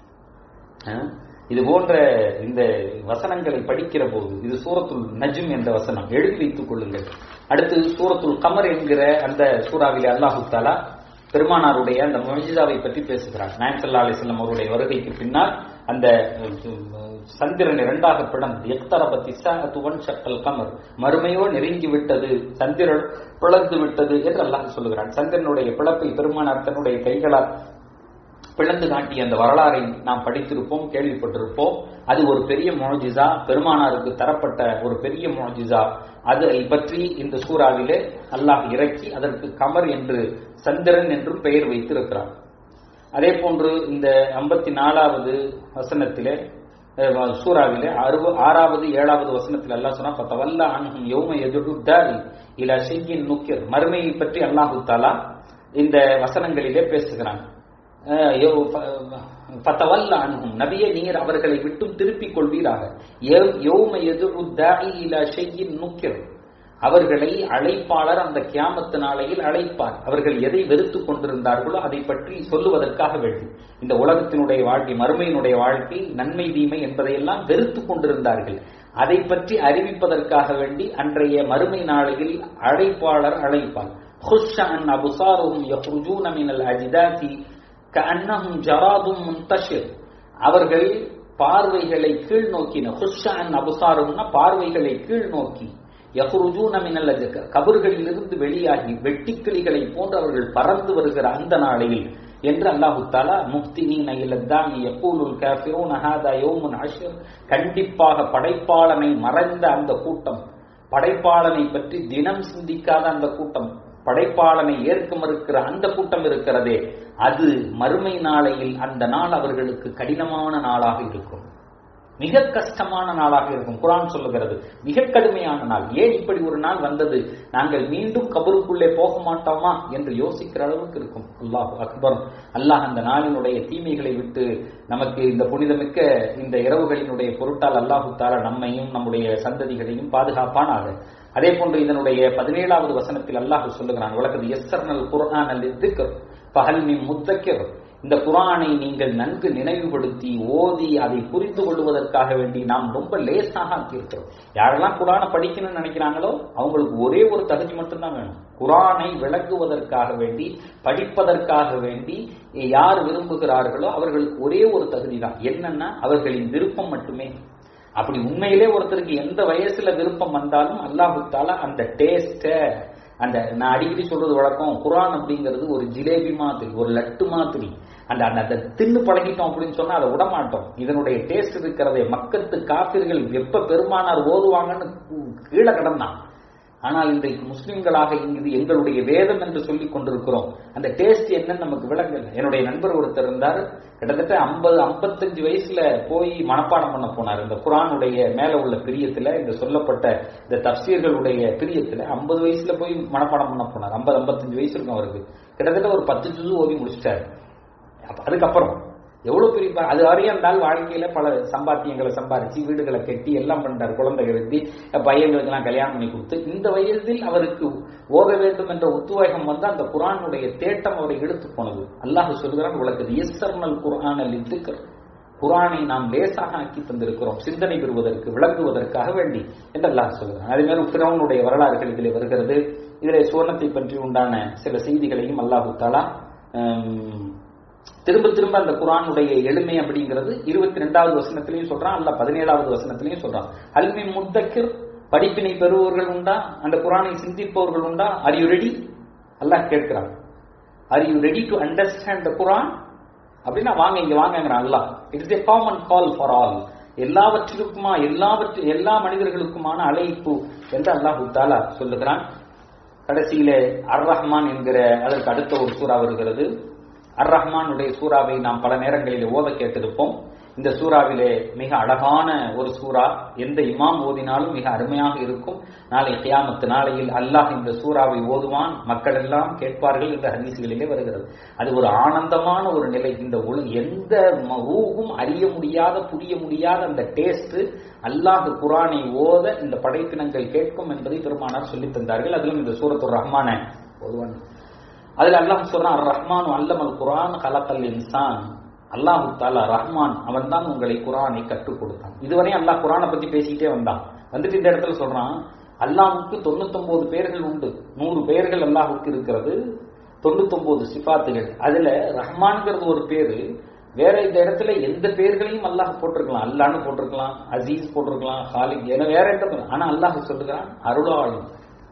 இது போன்ற இந்த வசனங்களை படிக்கிற போது இது சூரத்துல் நஜும் என்ற வசனம் எழுதி வைத்துக் கொள்ளுங்கள் அடுத்து சூரத்துல் கமர் என்கிற அந்த சூறாவிலே அல்லாஹு தாலா பெருமானாருடைய அந்த மொஜிதாவை பற்றி பேசுகிறார் நாயம் சல்லா அலிஸ்லாம் அவருடைய வருகைக்கு பின்னால் அந்த சந்திரன் இரண்டாக பிளந்து எக்தரபத்தி துவன் சக்கல் கமர் மறுமையோ நெருங்கி விட்டது சந்திரன் பிளந்து விட்டது என்று அல்லாஹ் சொல்லுகிறான் சந்திரனுடைய பிளப்பை பெருமானார் தன்னுடைய கைகளால் பிளந்து காட்டிய அந்த வரலாறை நாம் படித்திருப்போம் கேள்விப்பட்டிருப்போம் அது ஒரு பெரிய மொழிஜிசா பெருமானாருக்கு தரப்பட்ட ஒரு பெரிய மொழிஜிசா அதை பற்றி இந்த சூறாவிலே அல்லாஹ் இறக்கி அதற்கு கமர் என்று சந்திரன் என்று பெயர் வைத்திருக்கிறார் அதே போன்று இந்த ஐம்பத்தி நாலாவது வசனத்திலே அஹ், சூறாவிலே அறுப- ஆறாவது ஏழாவது வசனத்தில் அல்லாஹ் சொன்னா பத்தவல்ல அன்ஹும் யௌம எதுடாரி இலா ஷையின் நுக்கிர் மறுமையை பற்றி அல்லாஹு தாலா இந்த வசனங்களிலே பேசுகிறான் அஹ், யௌ- ப- பத்தவல்ல அன்ஹும் நபியே நீர் அவர்களை விட்டும் திருப்பிக் கொள்வீராக யௌ- யௌம எதுடாரி இலா ஷையின் நுக்கிர் அவர்களை அழைப்பாளர் அந்த கியாமத்து நாளையில் அழைப்பார் அவர்கள் எதை வெறுத்துக் கொண்டிருந்தார்களோ அதை பற்றி சொல்லுவதற்காக வேண்டி இந்த உலகத்தினுடைய வாழ்க்கை மறுமையினுடைய வாழ்க்கை நன்மை தீமை என்பதையெல்லாம் வெறுத்துக் கொண்டிருந்தார்கள் அதை பற்றி அறிவிப்பதற்காக வேண்டி அன்றைய மறுமை நாளையில் அழைப்பாளர் அழைப்பார் خش عن أبصارهم يخرجون من الأجداث كأنهم جراد منتشر அவர்கள் பார்வைகளை கீழ் நோக்கின ஹுஷான் அபுசாரும்னா பார்வைகளை கீழ் நோக்கி யஹ்ருஜூன மினல் அஜக கபர்களில் இருந்து வெளியாகி வெட்டிக்கிளிகளை போன்று அவர்கள் பறந்து வருகிற அந்த நாளையில் என்று அல்லாஹு தாலா முக்தினீன இலத்தாமி யக்கூலுல் காஃபிரூன ஹாதா யௌமுன் அஷ்ர் கண்டிப்பாக படைப்பாளனை மறைந்த அந்த கூட்டம் படைப்பாளனை பற்றி தினம் சிந்திக்காத அந்த கூட்டம் படைப்பாளனை ஏற்க மறுக்கிற அந்த கூட்டம் இருக்கிறதே அது மறுமை நாளையில் அந்த நாள் அவர்களுக்கு கடினமான நாளாக இருக்கும் மிக கஷ்டமான நாளாக இருக்கும் குரான் சொல்லுகிறது மிக கடுமையான நாள் ஏன் இப்படி ஒரு நாள் வந்தது நாங்கள் மீண்டும் கபருக்குள்ளே போக மாட்டோமா என்று யோசிக்கிற அளவுக்கு இருக்கும் அல்லாஹ் அக்பர் அல்லாஹ் அந்த நாளினுடைய தீமைகளை விட்டு நமக்கு இந்த புனிதமிக்க இந்த இரவுகளினுடைய பொருட்டால் அல்லாஹு தாலா நம்மையும் நம்முடைய சந்ததிகளையும் பாதுகாப்பானாக அதே போன்று இதனுடைய பதினேழாவது வசனத்தில் அல்லாஹ் சொல்லுகிறான் உலகது எஸ்ஸர்னல் குர்ஆன் அல்ல திக்கர் பகல் மின் முத்தக்கிர் இந்த குரானை நீங்கள் நன்கு நினைவுபடுத்தி ஓதி அதை புரிந்து கொள்வதற்காக வேண்டி நாம் ரொம்ப லேசாக ஆக்கியிருக்கிறோம் யாரெல்லாம் குரானை படிக்கணும்னு நினைக்கிறாங்களோ அவங்களுக்கு ஒரே ஒரு தகுதி மட்டும்தான் வேணும் குரானை விளக்குவதற்காக வேண்டி படிப்பதற்காக வேண்டி யார் விரும்புகிறார்களோ அவர்களுக்கு ஒரே ஒரு தகுதி தான் என்னன்னா அவர்களின் விருப்பம் மட்டுமே அப்படி உண்மையிலே ஒருத்தருக்கு எந்த வயசுல விருப்பம் வந்தாலும் அல்லாஹு தாலா அந்த டேஸ்ட அந்த நான் அடிக்கடி சொல்றது வழக்கம் குரான் அப்படிங்கிறது ஒரு ஜிலேபி மாதிரி ஒரு லட்டு மாதிரி அந்த அந்த அந்த தின்னு பழகிட்டோம் அப்படின்னு சொன்னா அதை விடமாட்டோம் இதனுடைய டேஸ்ட் இருக்கிறதே மக்கத்து காப்பிர்கள் எப்ப பெருமானார் ஓதுவாங்கன்னு கீழே கிடந்தான் ஆனால் இன்றைக்கு முஸ்லிம்களாக இது எங்களுடைய வேதம் என்று சொல்லிக் கொண்டிருக்கிறோம் அந்த டேஸ்ட் என்னன்னு நமக்கு விளங்கல என்னுடைய நண்பர் ஒருத்தர் இருந்தார் கிட்டத்தட்ட ஐம்பது ஐம்பத்தஞ்சு வயசுல போய் மனப்பாடம் பண்ண போனார் இந்த குரானுடைய மேல உள்ள பிரியத்துல இந்த சொல்லப்பட்ட இந்த தப்சீர்களுடைய பிரியத்துல ஐம்பது வயசுல போய் மனப்பாடம் பண்ண போனார் ஐம்பது ஐம்பத்தஞ்சு வயசு இருக்கும் அவருக்கு கிட்டத்தட்ட ஒரு பத்து ஜுது ஓதி முடிச்சிட்டாரு அப்ப அதுக்கப்புறம் எவ்வளவு பெரிய ப- அது வரையும் நாள் வாழ்க்கையில பல சம்பாத்தியங்களை சம்பாரிச்சு வீடுகளை கட்டி எல்லாம் பண்றாரு குழந்தைகள் கட்டி பையன்களுக்கு எல்லாம் கல்யாணம் பண்ணி கொடுத்து இந்த வயதில் அவருக்கு ஓத வேண்டும் என்ற உத்வேகம் வந்து அந்த குரானுடைய தேட்டம் அவரை எடுத்து போனது அல்லாஹ் சொல்கிறான் உலகது எஸ்ஸர்னல் குரான் லித்துக்கர் குரானை நாம் லேசாக ஆக்கி தந்திருக்கிறோம் சிந்தனை பெறுவதற்கு விளங்குவதற்காக வேண்டி என்று அல்லாஹ் சொல்கிறான் அதே மாதிரி ஃபிரௌனுடைய வரலாறுகள் இதிலே வருகிறது இதிலே சுவர்ணத்தை பற்றி உண்டான சில செய்திகளையும் அல்லாஹு தாலா ஆம், திரும்ப திரும்ப அந்த குரானுடைய எளிமை அப்படிங்கிறது இருபத்தி ரெண்டாவது வசனத்திலையும் சொல்றான் அல்ல பதினேழாவது வசனத்திலையும் சொல்றான் அல்மி முத்தக்கிர் படிப்பினை பெறுபவர்கள் உண்டா அந்த குரானை சிந்திப்பவர்கள் உண்டா ஆர் யூ ரெடி அல்லாஹ் கேட்கிறான் are you ready to understand the Quran அப்படின்னா வாங்க இங்க வாங்கங்கிறான் Allah it is a common call for all எல்லாவற்றிற்குமா எல்லாவற்று எல்லா மனிதர்களுக்குமான அழைப்பு என்று அல்லாஹு தாலா சொல்லுகிறான் கடைசியிலே அர் ரஹ்மான் என்கிற அதற்கு அடுத்த ஒரு சூறா வருகிறது அர் ரஹ்மானுடைய சூறாவை நாம் பல நேரங்களில் ஓத கேட்டிருப்போம் இந்த சூறாவிலே மிக அழகான ஒரு சூறா எந்த இமாம் ஓதினாலும் மிக அருமையாக இருக்கும் நாளை கியாமத்து நாளையில் அல்லாஹ் இந்த சூறாவை ஓதுவான் மக்கள் எல்லாம் கேட்பார்கள் என்ற ஹதீசுகளிலே வருகிறது அது ஒரு ஆனந்தமான ஒரு நிலை இந்த உல எந்த ம- ரூஹும் அறிய முடியாத புரிய முடியாத அந்த டேஸ்ட் அல்லாஹ் குரானை ஓத இந்த படைப்பினங்கள் கேட்கும் என்பதை பெருமானார் சொல்லித் தந்தார்கள் அதிலும் இந்த சூரத்துர் ரஹ்மான ஓதுவான் அதுல அல்லாஹ் சொல்றான் "அர் ரஹ்மான் அல்லமல் குரான் கலக்கல் இன்சான் அல்லாஹு தாலா ரஹ்மான் அவன் தான் உங்களை குரானை கற்றுக் கொடுத்தான் இதுவரை அல்லாஹ் குரானை பத்தி பேசிக்கிட்டே வந்தான் வந்துட்டு இந்த இடத்துல சொல்றான் அல்லாஹ்வுக்கு தொண்ணூத்தொன்பது பெயர்கள் உண்டு நூறு பெயர்கள் அல்லாஹ்வுக்கு இருக்கிறது தொண்ணூத்தொன்பது சிபாத்துகள் அதுல ரஹ்மான்ங்கிறது ஒரு பேரு வேற இந்த இடத்துல எந்த பெயர்களையும் அல்லாஹ் போட்டிருக்கலாம் அல்லான்னு போட்டிருக்கலாம் அசீஸ் போட்டிருக்கலாம் ஹாலிக் என வேற எந்த பேர். ஆனா அல்லாஹ் சொல்லுகிறான் அருளாளன்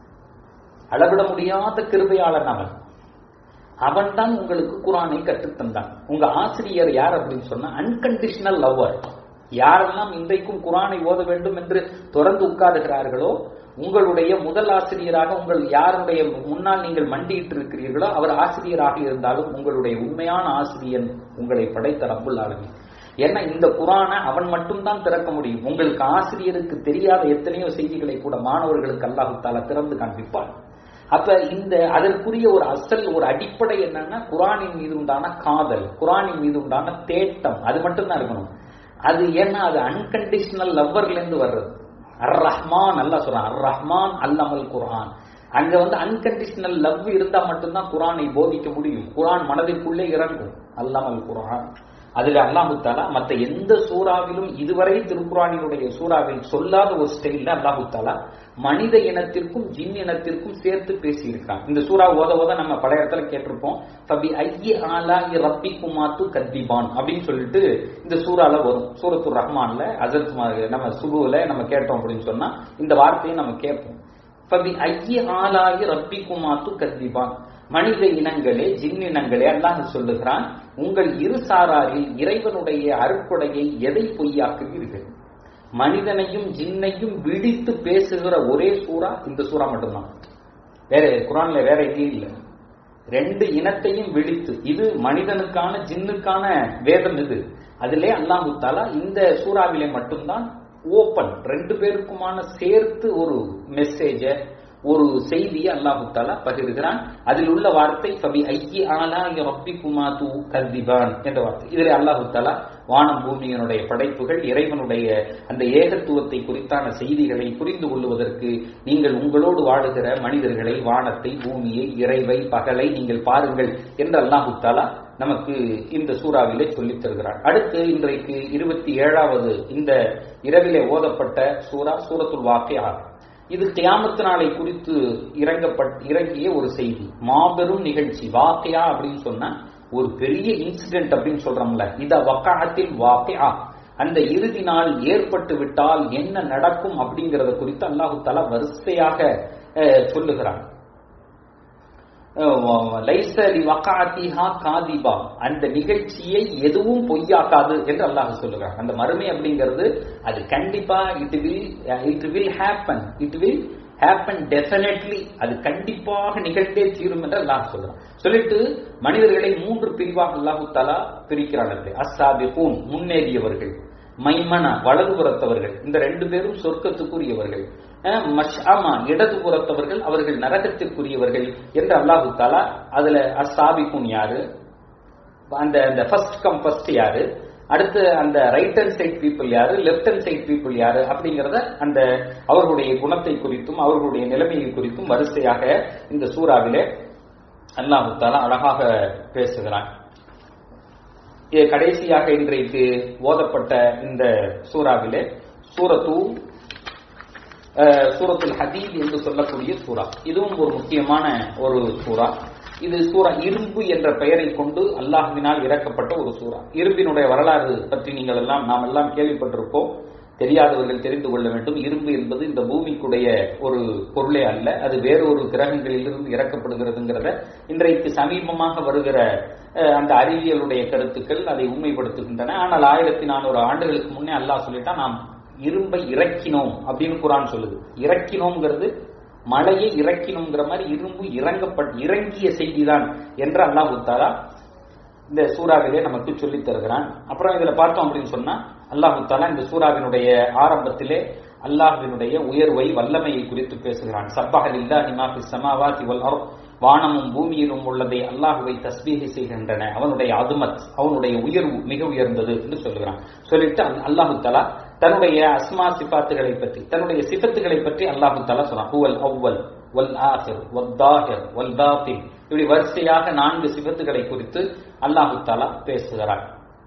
அளவிட முடியாத கிருபையாளன் அவன் அவன் தான் உங்களுக்கு குரானை கற்றுத் தந்தான் உங்க ஆசிரியர் யார் அப்படின்னு சொன்னா அன்கண்டிஷனல் லவ்வர் யாரெல்லாம் இன்றைக்கும் குரானை ஓத வேண்டும் என்று தொடர்ந்து உட்காருகிறார்களோ உங்களுடைய முதல் ஆசிரியராக உங்கள் யாருடைய முன்னால் நீங்கள் மண்டியிட்டு இருக்கிறீர்களோ அவர் ஆசிரியராக இருந்தாலும் உங்களுடைய உண்மையான ஆசிரியன் உங்களை படைத்த ரப்புல் ஆலமீன் ஏன்னா இந்த குரானை அவன் மட்டும்தான் திறக்க முடியும் உங்களுக்கு ஆசிரியருக்கு தெரியாத எத்தனையோ செய்திகளை கூட மாணவர்களுக்கு அல்லாஹு தாலா திறந்து காண்பிப்பான் அப்ப இந்த அதற்குரிய ஒரு அசல் ஒரு அடிப்படை என்னன்னா குரானின் மீது உண்டான காதல் குரானின் மீது உண்டான தேட்டம் அது மட்டும்தான் இருக்கணும் அது ஏன்னா அது அன்கண்டிஷனல் லவ்வர்ல இருந்து வர்றது அர் ரஹ்மான் அல்லா சொல்றான் அர் ரஹ்மான் அல்லமல் குரான் அங்க வந்து அன்கண்டிஷனல் லவ் இருந்தா மட்டும்தான் குரானை போதிக்க முடியும் குரான் மனதிற்குள்ளே இறங்கும் அல்லாமல் குரான் அதுல அல்லாஹு தாலா மத்த எந்த சூறாவிலும் இதுவரை திருக்குறானினுடைய சூறாவில் சொல்லாத ஒரு ஸ்டைல்ல அல்லாஹு தாலா மனித இனத்திற்கும் ஜின் இனத்திற்கும் சேர்த்து பேசியிருக்கான் இந்த சூறா ஓத ஓத நம்ம பல இடத்துல கேட்டிருப்போம் ஃபபி ஐய ஆலா ரப்பி குமாத்து கத்திபான் அப்படின்னு சொல்லிட்டு இந்த சூறால வரும் சூரத்து ரஹ்மான்ல அசத் நம்ம சுபுல நம்ம கேட்டோம் அப்படின்னு சொன்னா இந்த வார்த்தையை நம்ம கேட்போம் ஃபபி ஐய ஆலாயி ரப்பி குமாத்து கத்திபான் மனித இனங்களே ஜின் இனங்களே அல்லாஹ் சொல்லுகிறான் உங்கள் இரு சாராரில் இறைவனுடைய அருட்கொடையை எதை பொய்யாக்குவீர்கள் மனிதனையும் ஜின்னையும் விழித்து பேசுகிற ஒரே சூறா இந்த சூறா மட்டும்தான் வேற குரான்ல வேற எங்கேயும் இல்லை ரெண்டு இனத்தையும் விழித்து இது மனிதனுக்கான ஜின்னுக்கான வேதம் இது அதிலே அல்லாஹு தாலா இந்த சூறாவிலே மட்டும்தான் ஓப்பன் ரெண்டு பேருக்குமான சேர்த்து ஒரு மெசேஜ ஒரு செய்தியை அல்லாஹு தாலா பகிர்கிறான் அதில் உள்ள வார்த்தை பபி ஐயி ஆலா ரப்பி குமாது கல்திபான் என்ற வார்த்தை இதில் அல்லாஹு தாலா வானம் பூமியினுடைய படைப்புகள் இறைவனுடைய அந்த ஏகத்துவத்தை குறித்தான செய்திகளை புரிந்து கொள்வதற்கு நீங்கள் உங்களோடு வாழுகிற மனிதர்களை வானத்தை பூமியை இறைவை பகலை நீங்கள் பாருங்கள் என்று அல்லாஹு தாலா நமக்கு இந்த சூறாவிலே சொல்லித் தருகிறார் அடுத்து இன்றைக்கு இருபத்தி ஏழாவது இந்த இரவிலே ஓதப்பட்ட சூரா சூரத்துல் வாக்கியா இது கியாமத்து நாளை குறித்து இறங்கப்பட் இறங்கிய ஒரு செய்தி மாபெரும் நிகழ்ச்சி வாக்கையா அப்படின்னு சொன்னா ஒரு பெரிய இன்சிடென்ட் அப்படின்னு சொல்றோம்ல இத வக்காத்தில் வாக்கையா அந்த இறுதி நாள் ஏற்பட்டு விட்டால் என்ன நடக்கும் அப்படிங்கறத குறித்து அல்லாஹு தாலா வரிசையாக சொல்லுகிறான் லைசலி வக்காத்திஹா காதிபா அந்த நிகழ்ச்சியை எதுவும் பொய்யாக்காது என்று அல்லாஹ் சொல்லுகிறான் அந்த மறுமை அப்படிங்கிறது அது கண்டிப்பா it will it will happen it will happen definitely அது கண்டிப்பாக நிகழ்ந்தே தீரும் என்று அல்லாஹ் சொல்றான் சொல்லிட்டு மனிதர்களை மூன்று பிரிவாக அல்லாஹு தாலா பிரிக்கிறான் அஸ்ஸாபிகூன் முன்னேறியவர்கள் மைமனா வலதுபுறத்தவர்கள் இந்த ரெண்டு பேரும் சொர்க்கத்துக்குரியவர்கள் மஷ்அமா இடதுபுறத்தவர்கள் அவர்கள் நரகத்திற்குரியவர்கள் என்று அல்லாஹு தாலா அதுல அஸ்ஸாபிகூன் யாரு அந்த அந்த ஃபர்ஸ்ட் கம் ஃபர்ஸ்ட் யாரு அடுத்து அந்த ரைட் ஹேண்ட் சைட் பீப்புள் யாரு லெப்ட் ஹேண்ட் சைட் பீப்புள் யாரு அப்படிங்கறத அந்த அவர்களுடைய குணத்தை குறித்தும் அவர்களுடைய நிலைமையை குறித்தும் வரிசையாக இந்த சூறாவிலே அல்லாஹு தாலா அழகாக பேசுகிறான் கடைசியாக இன்றைக்கு ஓதப்பட்ட இந்த சூறாவிலே சூரத்து சூரத்துல் ஹதீத் என்று சொல்லக்கூடிய சூறா இதுவும் ஒரு முக்கியமான ஒரு சூறா இது சூறா இரும்பு என்ற பெயரை கொண்டு அல்லாஹுவினால் இறக்கப்பட்ட ஒரு சூறா இரும்பினுடைய வரலாறு பற்றி நீங்கள் எல்லாம் நாம் எல்லாம் கேள்விப்பட்டிருப்போம் தெரியாதவர்கள் தெரிந்து கொள்ள வேண்டும் இரும்பு என்பது இந்த பூமிக்குடைய ஒரு பொருளே அல்ல அது வேறொரு கிரகங்களிலிருந்து இறக்கப்படுகிறதுங்கிறத இன்றைக்கு சமீபமாக வருகிற அந்த அறிவியலுடைய கருத்துக்கள் அதை உண்மைப்படுத்துகின்றன ஆனால் ஆயிரத்தி நானூறு ஆண்டுகளுக்கு முன்னே அல்லாஹ் சொல்லிட்டா நாம் இரும்பை இறக்கினோம் அப்படின்னு குரான் சொல்லுது இறக்கினோங்கிறது மழையை இறக்கினோங்கிற மாதிரி இரும்பு இறங்கப்பட் இறங்கிய செய்திதான் என்று அல்லாஹ் தாலா இந்த சூறாவிலே நமக்கு சொல்லித் தருகிறான் அப்புறம் இதுல பார்த்தோம் அப்படின்னு சொன்னா அல்லாஹு தாலா இந்த சூறாவினுடைய ஆரம்பத்திலே அல்லாஹுவினுடைய உயர்வை வல்லமையை குறித்து பேசுகிறான் சப்பஹல் இல்லா நிமாஃபி சமாவாதி வல் அர் வானமும் பூமியிலும் உள்ளதை அல்லாஹுவை தஸ்பீகை செய்கின்றன அவனுடைய அதுமத் அவனுடைய உயர்வு மிக உயர்ந்தது என்று சொல்லுகிறான் சொல்லிட்டு அல்லாஹு தலா தன்னுடைய அஸ்மா சிபாத்துகளை பற்றி தன்னுடைய சிபத்துகளை பற்றி அல்லாஹு தலா சொல்றான் ஹுவல் அவ்வல் வல் ஆஹிர் வல் தாஹிர் வல் பாத்தின் இப்படி வரிசையாக நான்கு சிபத்துகளை குறித்து அல்லாஹு தாலா பேசுகிறார்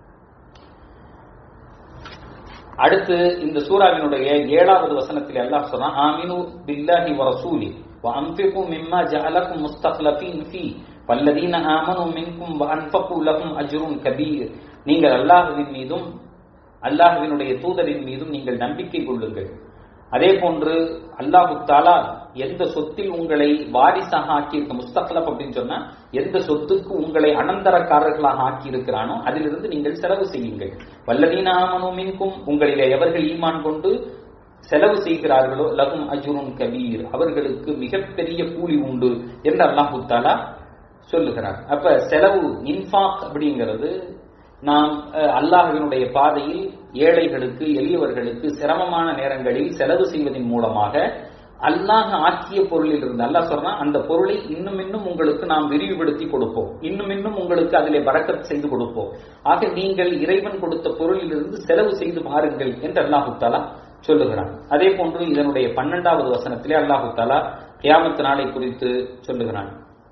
அடுத்து இந்த சூறாவினுடைய ஏழாவது வசனத்தில் அல்லாஹ் சொல்றான் ஆமினு பில்லாஹி வ ரசூலி وأنفقوا مما جعلكم مستخلفين فيه والذين آمنوا منكم وأنفقوا لهم أجر كبير நீங்கள் அல்லாஹுவின் மீதும் அல்லாஹுவினுடைய தூதரின் மீதும் நீங்கள் நம்பிக்கை கொள்ளுங்கள் அதே போன்று அல்லாஹு தாலா எந்த சொத்தில் உங்களை வாரிசாக ஆக்கியிருக்க முஸ்தக்லப் அப்படின்னு சொன்னா எந்த சொத்துக்கு உங்களை அனந்தரக்காரர்களாக ஆக்கி இருக்கிறானோ அதிலிருந்து நீங்கள் செலவு செய்யுங்கள் வல்லதீன ஆமனுமின்கும் உங்களிலே எவர்கள் ஈமான் கொண்டு செலவு செய்கிறார்களோ லகும் அஜுருன் கபீர் அவர்களுக்கு மிகப்பெரிய கூலி உண்டு என்று அல்லாஹு தாலா சொல்லுகிறார் அப்ப செலவு இன்ஃபாக் அப்படிங்கிறது நாம் அஹ், அல்லாஹ்வினுடைய பாதையில் ஏழைகளுக்கு எளியவர்களுக்கு சிரமமான நேரங்களில் செலவு செய்வதன் மூலமாக அல்லாஹ் ஆக்கிய பொருளில் இருந்து அல்லாஹ் சொன்னா அந்த பொருளை இன்னும் இன்னும் உங்களுக்கு நாம் விரிவுபடுத்தி கொடுப்போம் இன்னும் இன்னும் உங்களுக்கு அதிலே பறக்கத் செய்து கொடுப்போம் ஆக நீங்கள் இறைவன் கொடுத்த பொருளிலிருந்து செலவு செய்து பாருங்கள் என்று அல்லாஹு தாலா சொல்லுகிறான் அதே போன்று இதனுடைய பன்னெண்டாவது வசனத்திலே அல்லாஹு தாலா கியாமத்து நாளை குறித்து சொல்லுகிறான்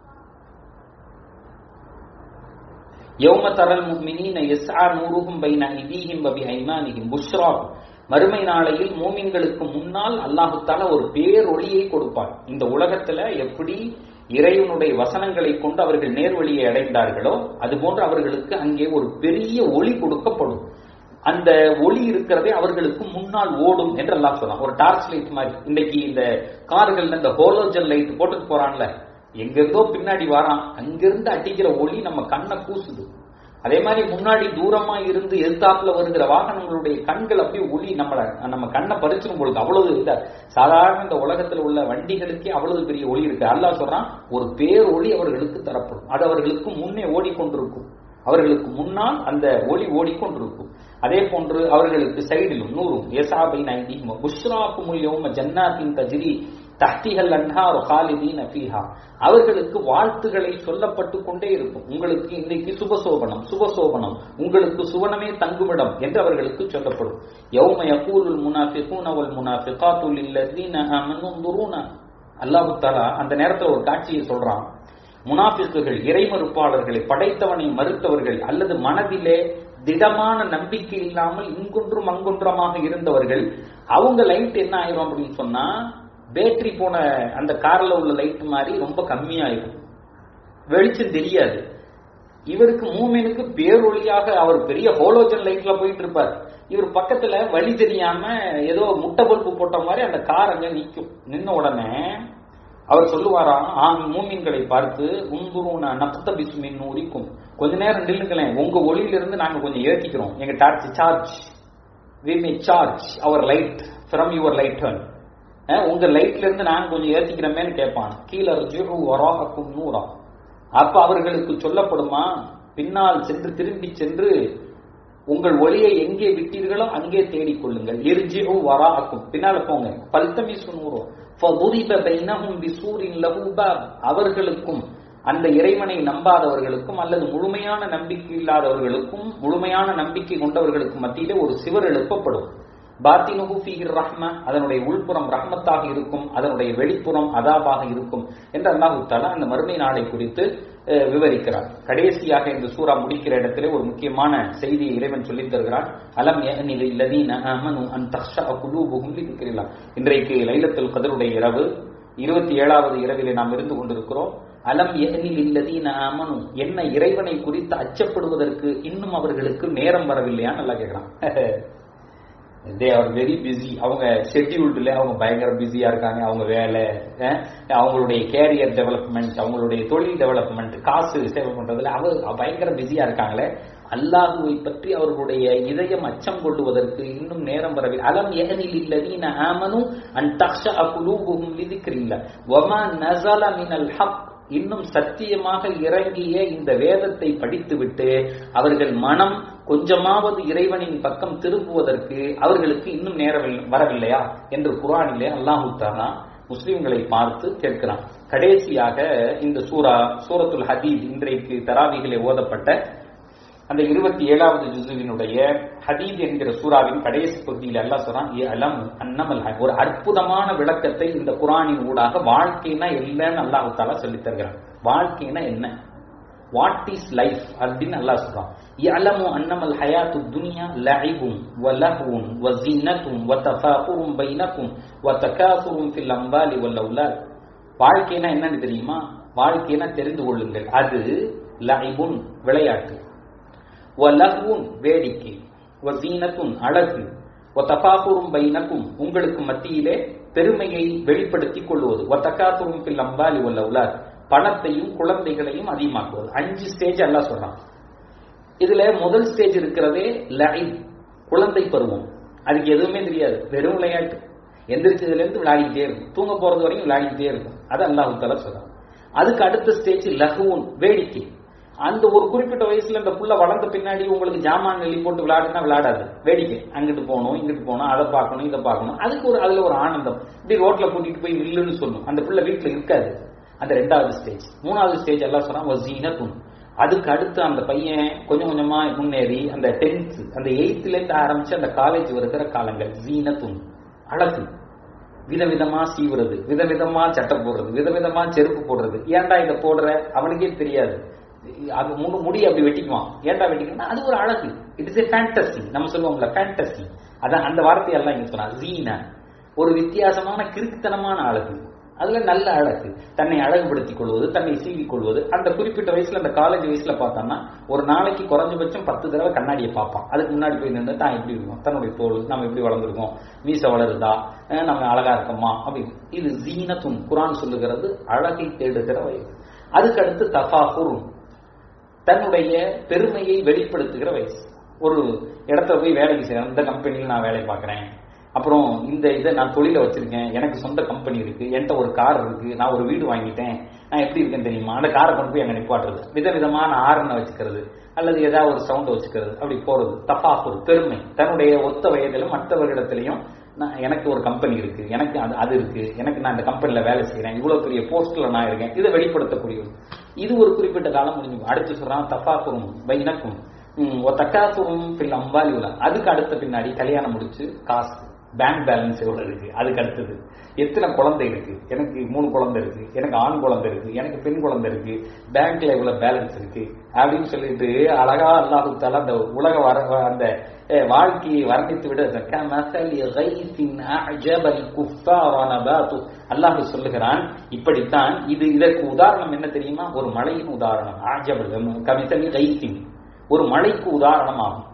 யௌம தரல் முஃமினீன யஸ்ஆ நூருஹும் பைன ஐதீஹிம் வ பிஐமானிஹிம் புஷ்ராஹும் மறுமை நாளையில் மூமின்களுக்கு முன்னால் அல்லாஹு தஆலா ஒரு பேரொளியை கொடுப்பார் இந்த உலகத்துல எப்படி இறைவனுடைய வசனங்களை கொண்டு அவர்கள் நேர்வழியை அடைந்தார்களோ அதுபோன்று அவர்களுக்கு அங்கே ஒரு பெரிய ஒளி கொடுக்கப்படும் அந்த ஒளி இருக்கிறதே அவர்களுக்கு முன்னால் ஓடும் என்று அல்லாஹ் சொன்னான் ஒரு டார்ச் லைட் மாதிரி இன்னைக்கு இந்த கார்கள்ல இந்த ஹோலோஜன் லைட் போட்டுட்டு போறான்ல எங்கிருந்தோ பின்னாடி வரான் அங்கிருந்து அடிக்கிற ஒளி நம்ம கண்ணை கூசுது அதே மாதிரி முன்னாடி தூரமா இருந்து எதிர்த்தாப்புல வருகிற வாகனங்களுடைய கண்கள் அப்படியே ஒளி நம்மள நம்ம கண்ணை பறிச்சிடும் பொழுது அவ்வளவு இந்த சாதாரண இந்த உலகத்துல உள்ள வண்டிகளுக்கே அவ்வளவு பெரிய ஒளி இருக்கு அல்லாஹ் சொல்றான் ஒரு பேர் ஒளி அவர்களுக்கு தரப்படும் அது அவர்களுக்கு முன்னே ஓடிக்கொண்டிருக்கும் அவர்களுக்கு முன்னால் அந்த ஒளி ஓடிக்கொண்டிருக்கும் அதே போன்று அவர்களுக்கு சைடிலும் நூறும் ஏசாபை நைதி புஷ்ராக்குமுல் யௌம ஜன்னாத்தின் தஜ்ரி தஹ்திஹல் அன்ஹார் ஹாலிதீன் ஃபீஹா அவர்களுக்கு வாழ்த்துக்களை சொல்லப்பட்டு கொண்டே இருக்கும் உங்களுக்கு இன்னைக்கு சுபசோபனம் சுபசோபனம் உங்களுக்கு சுவனமே தங்குமிடம் என்று அவர்களுக்கு சொல்லப்படும் யௌம யகூலுல் முனாஃபிகூன வல் முனாஃபிகாத்து லில்லதீன ஆமனு துரூனா அல்லாஹ் தஆலா அந்த நேரத்துல ஒரு காட்சியை சொல்றான் முனாஃபிக்குகள் இறைமறுப்பாளர்களை படைத்தவனை மறுத்தவர்கள் அல்லது மனதிலே திடமான நம்பிக்கை இல்லாமல் இங்கொன்றும் அங்கொன்றமாக இருந்தவர்கள் அவங்க லைட் என்ன ஆயிரும் அப்படின்னு சொன்னா பேட்டரி போன அந்த கார்ல உள்ள லைட் மாதிரி ரொம்ப கம்மியாயிரும் வெளிச்சம் தெரியாது இவருக்கு மூமெனுக்கு பேரொழியாக அவர் பெரிய ஹோலோஜன் லைட்ல போயிட்டு இருப்பார் இவர் பக்கத்துல வழி தெரியாம ஏதோ முட்டை பல்பு போட்ட மாதிரி அந்த கார் அங்க நிக்கும் நின்ன உடனே அவர் சொல்லுவாராம் ஆண் மூமின்களை பார்த்து உந்துருன நக்த பிஸ்மின் நூறிக்கும் கொஞ்ச நேரம் நில்லுங்களேன் உங்க ஒளியிலிருந்து நாங்க கொஞ்சம் ஏற்றிக்கிறோம் எங்க torch charge we may charge our light from your light turn உங்க லைட்ல இருந்து நான் கொஞ்சம் ஏத்திக்கிறோமேன்னு கேட்பான் கீழே ஜிஹு வராஹக்கும் நூறா அப்ப அவர்களுக்கு சொல்லப்படுமா பின்னால் சென்று திரும்பி சென்று உங்கள் ஒளியை எங்கே விட்டீர்களோ அங்கே தேடிக் கொள்ளுங்கள் எரிஜிஹு வராஹக்கும் பின்னால போங்க பல்தமிசு நூறோ فَضُرِبَ بَيْنَهُمْ بِسُورٍ لَهُ بَابٌ அவர்களுக்கும் அந்த இறைவனை நம்பாதவர்களுக்கும் அல்லது முழுமையான நம்பிக்கை இல்லாதவர்களுக்கும் முழுமையான நம்பிக்கை கொண்டவர்களுக்கும் மத்தியிலே ஒரு சிவர் எழுப்பப்படும் பாத்தினுகு ஃபீஹிர் ரஹ்ம அதனுடைய உள்புறம் ரஹ்மத்தாக இருக்கும் அதனுடைய வெளிப்புறம் அதாபாக இருக்கும் என்று அல்லாஹு தாலா அந்த மறுமை நாளை குறித்து அஹ், விவரிக்கிறார் கடைசியாக இந்த சூரா முடிக்கிற இடத்திலே ஒரு முக்கியமான செய்தியை இறைவன் சொல்லித் தருகிறான் அலம் யஅனில் இல்லதீன ஆமனு அன் தக்ஷா குலூபுஹும் லிذிக்ரில்லாஹ் இன்றைக்கு லைலத்துல் கதருடைய இரவு இருபத்தி ஏழாவது இரவிலே நாம் இருந்து கொண்டிருக்கிறோம் அலம் யஅனில் இல்லதீன ஆமனு என்ன இறைவனை குறித்து அச்சப்படுவதற்கு இன்னும் அவர்களுக்கு நேரம் வரவில்லையா நல்லா கேட்கிறான் தே ஆர் வெரி பிஸி அவங்க ஷெட்யூல்டுல அவங்க பயங்கர பிஸியா இருக்காங்க அவங்க வேலை அஹ், அவங்களுடைய கேரியர் டெவலப்மெண்ட் அவங்களுடைய தொழில் டெவலப்மெண்ட் காசு சேவை பண்றதுல அவங்க பயங்கர பிஸியா இருக்காங்களே அல்லாஹுவை பற்றி அவர்களுடைய இதயம் அச்சம் கொள்ளுவதற்கு இன்னும் நேரம் வரவில்லை அலம் யஹனில் இல்லதீன ஆமனு அன் தக்ஷா குலூபுஹும் லிதிக்ரில்லா வமா நஸல மினல் ஹக் இன்னும் சத்தியமாக இறங்கிய இந்த வேதத்தை படித்துவிட்டு அவர்கள் மனம் கொஞ்சமாவது இறைவனின் பக்கம் திரும்புவதற்கு அவர்களுக்கு இன்னும் நேரம் இல்ல- வரவில்லையா என்று குரானிலே அல்லாஹு தாலா முஸ்லிம்களை பார்த்து கேட்கிறான் கடைசியாக இந்த சூரா சூரத்துல் ஹதீத் இன்றைக்கு தராவிகளே ஓதப்பட்ட அந்த இருபத்தி ஏழாவது ஜுசுவினுடைய ஹதீத் என்கிற சூறாவின் கடைசி பகுதியில் அல்லாஹ் சொல்றான் "ஏ அலம் அன்னமல் ஹ-" ஒரு அற்புதமான விளக்கத்தை இந்த குரானின் ஊடாக வாழ்க்கைனா என்னன்னு அல்லாஹ் தாலா சொல்லித் தருகிறான் வாழ்க்கைனா என்ன வாட் இஸ் லைஃப் அப்படின்னு அல்லாஹ் சொல்றான் யஅலமு அன்னமல் ஹயாத்து துன்யா லஇபும் வ லஹ்வும் வ ஸீனத்தும் வ தஃபாகுரும் பைனக்கும் வ தகாசுரும் ஃபில் அம்வாலி வல் அவுலாத் வாழ்க்கைனா என்னன்னு தெரியுமா வாழ்க்கைனா தெரிந்து கொள்ளுங்கள் அது லஇபுன் விளையாட்டு வ லஹ்வுன் வேடிக்கை வ ஸீனத்துன் அழகு வ தஃபாகுரும் பைனக்கும் உங்களுக்கு மத்தியிலே பெருமையை வெளிப்படுத்திக் கொள்வது வ தகாசுரும் ஃபில் அம்வாலி வல் அவுலாத் பணத்தையும் குழந்தைகளையும் அதிகமாக்குவது அஞ்சு ஸ்டேஜ் எல்லாம் சொல்றான் இதுல முதல் ஸ்டேஜ் இருக்கிறதே லைவ் குழந்தை பருவம் அதுக்கு எதுவுமே தெரியாது வெறும் விளையாட்டு எந்திரிச்சதுல இருந்து விளையாடிக்கிட்டே இருக்கும் தூங்க போறது வரையும் விளையாடிக்கிட்டே இருக்கும் அது அல்லாஹு தலா சொல்றான் அதுக்கு அடுத்த ஸ்டேஜ் லஹுன் வேடிக்கை அந்த ஒரு குறிப்பிட்ட வயசுல இந்த புள்ள வளர்ந்த பின்னாடி உங்களுக்கு ஜாமான் நெல்லி போட்டு விளையாடுனா விளையாடாது வேடிக்கை அங்கிட்டு போகணும் இங்கிட்டு போகணும் அதை பார்க்கணும் இதை பார்க்கணும் அதுக்கு ஒரு அதுல ஒரு ஆனந்தம் இப்படி ரோட்ல கூட்டிட்டு போய் நில்லுன்னு சொல்லணும் அந்த பிள்ளை வீட்டுல இருக்காது அந்த ரெண்டாவது ஸ்டேஜ் மூணாவது ஸ்டேஜ் எல்லாம் சொன்னா வசீனத்துன் அதுக்கு அடுத்து அந்த பையன் கொஞ்சம் கொஞ்சமா முன்னேறி அந்த டென்த் அந்த எயித்துல இருந்து ஆரம்பிச்சு அந்த காலேஜ் வருகிற காலங்கள் ஜீனத்துன் அழகு விதவிதமா சீவுறது விதவிதமா சட்டை போடுறது விதவிதமா செருப்பு போடுறது ஏன்டா இதை போடுற அவனுக்கே தெரியாது அது முடி முடி அப்படி வெட்டிக்குவான் ஏன்டா வெட்டிக்கணும்னா அது ஒரு அழகு இட் இஸ் ஏ ஃபேண்டசி நம்ம சொல்லுவோம்ல ஃபேண்டசி அதான் அந்த வார்த்தையெல்லாம் இங்க சொன்னா ஜீனா ஒரு வித்தியாசமான கிறுக்குத்தனமான அழகு அதுல நல்ல அழகு தன்னை அழகுபடுத்திக் கொள்வது தன்னை சீவிக் கொள்வது அந்த குறிப்பிட்ட வயசுல அந்த காலேஜ் வயசுல பார்த்தோம்னா ஒரு நாளைக்கு குறைஞ்சபட்சம் பத்து தடவை கண்ணாடியை பார்ப்பான் அதுக்கு முன்னாடி போய் நின்று தான் எப்படி இருக்கும் தன்னுடைய தோல் நம்ம எப்படி வளர்ந்துருக்கோம் மீச வளருதா அஹ் நம்ம அழகா இருக்கோமா அப்படி இது ஜீனத்துன் குரான் சொல்லுகிறது அழகை தேடுகிற வயது அதுக்கு அடுத்து தஃபாஹுரும் தன்னுடைய பெருமையை வெளிப்படுத்துகிற வயசு ஒரு இடத்துல போய் வேலைக்கு செய்யறேன் இந்த கம்பெனியில் நான் வேலை பார்க்குறேன் அப்புறம் இந்த இதை நான் தொழில வச்சிருக்கேன் எனக்கு சொந்த கம்பெனி இருக்கு என்கிட்ட ஒரு கார் இருக்கு நான் ஒரு வீடு வாங்கிட்டேன் நான் எப்படி இருக்கேன்னு தெரியுமா அந்த காரை கொண்டு போய் அங்கே நிப்பாட்டுறது விதவிதமான ஆரனை வச்சுக்கிறது அல்லது ஏதாவது ஒரு சவுண்ட் வச்சுக்கிறது அப்படி போறது தஃபாஃபுர் பெருமை தன்னுடைய ஒத்த வயதிலும் மற்றவர்களிடத்திலையும் நான் எனக்கு ஒரு கம்பெனி இருக்கு எனக்கு அது அது இருக்கு எனக்கு நான் இந்த கம்பெனில வேலை செய்யறேன் இவ்வளவு பெரிய போஸ்ட்ல நான் இருக்கேன் இதை வெளிப்படுத்தக்கூடியது இது ஒரு குறிப்பிட்ட காலம் முடிஞ்சு அடுத்து சொல்றான் தஃபாஃபுரும் பைனக்கும் தக்காசுரும் பில் அம்பாலி உலா அதுக்கு அடுத்த பின்னாடி கல்யாணம் முடிச்சு காசு பேங்க் பேலன்ஸ் எவ்வளவு இருக்கு அதுக்கு அடுத்தது எத்தனை குழந்தை இருக்கு எனக்கு மூணு குழந்தை இருக்கு எனக்கு ஆண் குழந்தை இருக்கு எனக்கு பெண் குழந்தை இருக்கு பேங்க்ல இவ்வளவு பேலன்ஸ் இருக்கு அப்படின்னு சொல்லிட்டு அழகா அல்லாஹு தாலா அந்த உலக வர அந்த அஹ், வாழ்க்கையை வர்ணித்து விட கமசலி கைஸின் அஅஜபல் குஃபார நபாத்து. அல்லாஹ் சொல்லுகிறான் இப்படித்தான் இது இதற்கு உதாரணம் என்ன தெரியுமா ஒரு மழையின் உதாரணம் அஜபல் கமிசலி கைசின் ஒரு மழைக்கு உதாரணமாகும்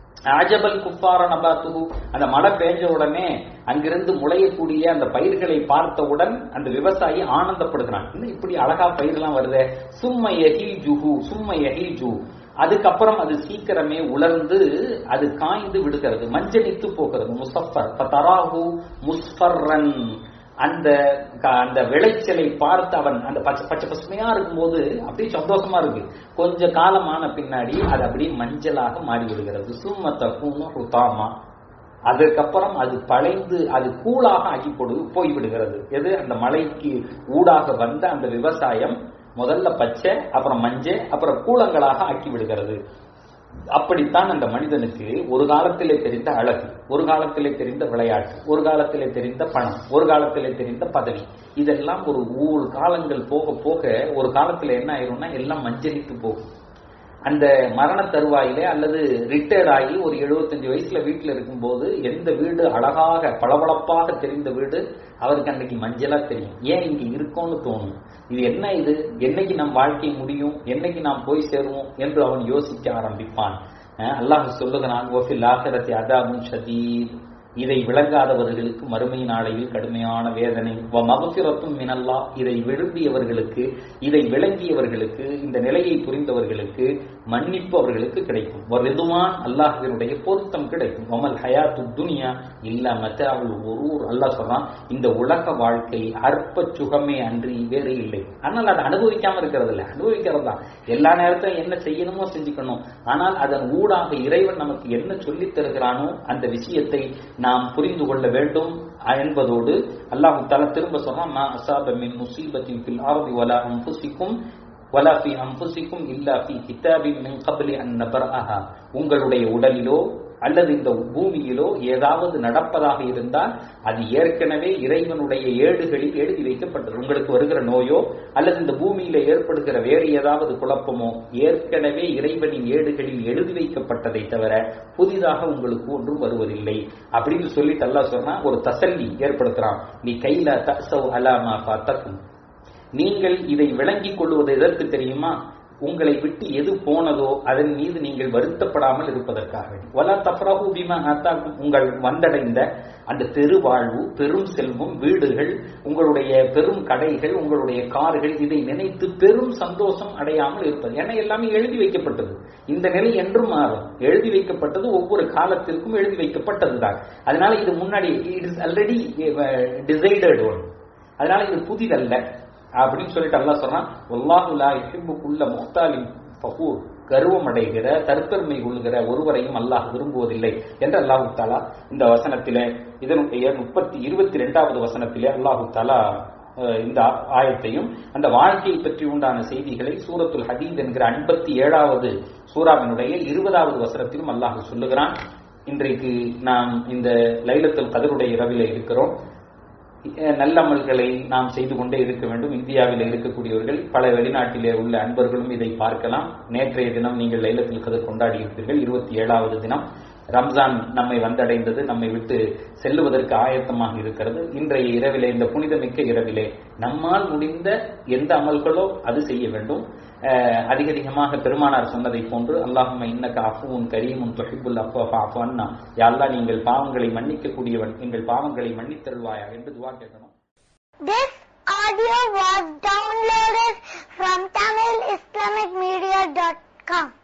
அஜபல் குஃபார நபாத்துகு அந்த மழை பெஞ்ச உடனே அங்கிருந்து முளையக்கூடிய அந்த பயிர்களை பார்த்தவுடன் அந்த விவசாயி ஆனந்தப்படுகிறான் இன்னும் இப்படி அழகா பயிரெல்லாம் வருதே சும்ம எஹில் ஜுஹு சும்ம எஹில் ஜு அதுக்கப்புறம் அது சீக்கிரமே உலர்ந்து அது காய்ந்து விடுகிறது மஞ்சளித்து போகிறது முசஃபர் தராஹு முஸ்ஃபர்ரன் அந்த க- அந்த விளைச்சலை பார்த்து அவன் அந்த பச்சை பச்சை பசுமையா இருக்கும்போது அப்படியே சந்தோஷமா இருக்கு கொஞ்ச காலமான பின்னாடி அது அப்படியே மஞ்சளாக மாறி விடுகிறது சும்மத்த ஹுதாமா அதுக்கப்புறம் அது பழைந்து அது கூழாக ஆக்கி கொடு போய் விடுகிறது எது அந்த மலைக்கு ஊடாக வந்த அந்த விவசாயம் முதல்ல பச்சை அப்புறம் மஞ்சள் அப்புறம் கூலங்களாக ஆக்கி விடுகிறது அப்படித்தான் அந்த மனிதனுக்கு ஒரு காலத்திலே தெரிந்த அழகு ஒரு காலத்திலே தெரிந்த விளையாட்டு ஒரு காலத்திலே தெரிந்த பணம் ஒரு காலத்திலே தெரிந்த பதவி இதெல்லாம் ஒரு ஊழ் காலங்கள் போக போக ஒரு காலத்துல என்ன ஆயிரும்னா எல்லாம் மஞ்சளித்து போகும் அந்த மரண தருவாயிலே அல்லது ரிட்டையர்ட் ஆகி ஒரு 75 வயசுல வீட்டுல இருக்கும்போது எந்த வீடு அழகாக பளபளப்பாக தெரிந்த வீடு அவருக்கு அன்னைக்கு மஞ்சளா தெரியும் ஏன் இங்க இருக்கோம்னு தோணும் இது என்ன இது என்னைக்கு நம் வாழ்க்கை முடியும் என்னைக்கு நாம் போய் சேருவோம் என்று அவன் யோசிக்க ஆரம்பிப்பான் அஹ் அல்லாஹ் சொல்லுகிறான் ஓஃபில் ஆசிரத்தை அதாபும் ஷதீத் இதை விளங்காதவர்களுக்கு மறுமை நாளையில் கடுமையான வேதனை வ மகசிரத்தும் மினல்லா இதை விரும்பியவர்களுக்கு இதை விளங்கியவர்களுக்கு இந்த நிலையை புரிந்தவர்களுக்கு மன்னிப்பு அவர்களுக்கு கிடைக்கும் ஒரு ரிதுவான் அல்லாஹினுடைய பொருத்தம் கிடைக்கும் ஒமல் ஹயாத்து துனியா இல்ல மத்தாவுல் ஒரூர் அல்லாஹ் சொல்றான் இந்த உலக வாழ்க்கை அற்ப சுகமே அன்றி வேறு இல்லை ஆனால் அதை அனுபவிக்காம இருக்கிறது இல்லை அனுபவிக்கிறது தான் எல்லா நேரத்திலும் என்ன செய்யணுமோ செஞ்சுக்கணும் ஆனால் அதன் ஊடாக இறைவன் நமக்கு என்ன சொல்லித் தருகிறானோ அந்த விஷயத்தை நாம் புரிந்து கொள்ள வேண்டும் என்பதோடு அல்லாஹ் தஆலா திரும்ப சொல்றான் மா அஸாப மின் முஸீபத்தின் ஃபில் அர்தி வலா அன்ஃபுசிக்கும் வலா ஃபி அன்ஃபுசிக்கும் இல்லா ஃபி கிதாபின் மின் கப்லி அன் நபர்அஹா உங்களுடைய உடலிலோ அல்லது இந்த பூமியிலோ ஏதாவது நடப்பதாக இருந்தால் அது ஏற்கனவே இறைவனுடைய ஏடுகளில் எழுதி வைக்கப்பட்டது உங்களுக்கு வருகிற நோயோ அல்லது இந்த பூமியில ஏற்படுகிற வேறு ஏதாவது குழப்பமோ ஏற்கனவே இறைவனின் ஏடுகளில் எழுதி வைக்கப்பட்டதை தவிர புதிதாக உங்களுக்கு ஒன்றும் வருவதில்லை அப்படின்னு சொல்லிட்டு அல்லாஹ் சொன்னா ஒரு தசல்லி ஏற்படுத்துறான் நீ கையில தசவ் அலாமா பார்த்தக்கும் நீங்கள் இதை விளங்கிக் கொள்வது எதற்கு தெரியுமா உங்களை விட்டு எது போனதோ அதன் மீது நீங்கள் வருத்தப்படாமல் இருப்பதற்காக வலா தஃப்ரஹு பிமா ஆத்தாக்கும் உங்கள் வந்தடைந்த அந்த பெருவாழ்வு பெரும் செல்வம் வீடுகள் உங்களுடைய பெரும் கடைகள் உங்களுடைய கார்கள் இதை நினைத்து பெரும் சந்தோஷம் அடையாமல் இருப்பது ஏன்னா எல்லாமே எழுதி வைக்கப்பட்டது இந்த நிலை என்றும் மாறும் எழுதி வைக்கப்பட்டது ஒவ்வொரு காலத்திற்கும் எழுதி வைக்கப்பட்டதுதான் அதனால இது முன்னாடி it is already decided one அதனால இது புதிதல்ல அப்படின்னு சொல்லிட்டு அல்லாஹ் சொல்றான் வல்லாஹு லா யுஹிப்பு குல்ல முஹ்தாலின் ஃபகூர் கர்வம் அடைகிற தற்பெருமை கொள்கிற ஒருவரையும் அல்லாஹ் விரும்புவதில்லை என்று அல்லாஹு தாலா இந்த வசனத்திலே இதனுடைய முப்பத்தி இருபத்தி ரெண்டாவது வசனத்திலே அல்லாஹு தாலா அஹ், இந்த ஆ- ஆயத்தையும் அந்த வாழ்க்கையை பற்றி உண்டான செய்திகளை சூரத்துல் ஹதீத் என்கிற ஐம்பத்தி ஏழாவது சூராவினுடைய இருபதாவது வசனத்திலும் அல்லாஹ் சொல்லுகிறான் இன்றைக்கு நாம் இந்த லைலத்துல் கதருடைய இரவிலே இருக்கிறோம் அஹ் நல்லமல்களை நாம் செய்து கொண்டே இருக்க வேண்டும் இந்தியாவில் இருக்கக்கூடியவர்கள் பல வெளிநாட்டிலே உள்ள அன்பர்களும் இதை பார்க்கலாம் நேற்றைய தினம் நீங்கள் லைலத்தில் கதிர் கொண்டாடி இருப்பீர்கள் இருபத்தி ஏழாவது தினம் ரம்ஜான் நம்மை வந்தடைந்தது நம்மை விட்டு செல்லுவதற்கு ஆயத்தமாக இருக்கிறது இன்றைய இரவிலே இந்த புனிதமிக்க இரவிலே நம்மால் முடிந்த எந்த அமல்களோ அது செய்ய வேண்டும் அஹ் அதிக அதிகமாக பெருமானார் சொன்னதை போன்று அல்லாஹும்ம இன்னக அஃபுவும் கரீமும் தொஹிபுல் அஃபா அஃபன்னா யாழ்லா நீங்கள் பாவங்களை மன்னிக்க கூடியவன் எங்கள் பாவங்களை மன்னித்தருள்வாயா என்று துவா கேட்கணும் This audio was downloaded from TamilIslamicMedia.com.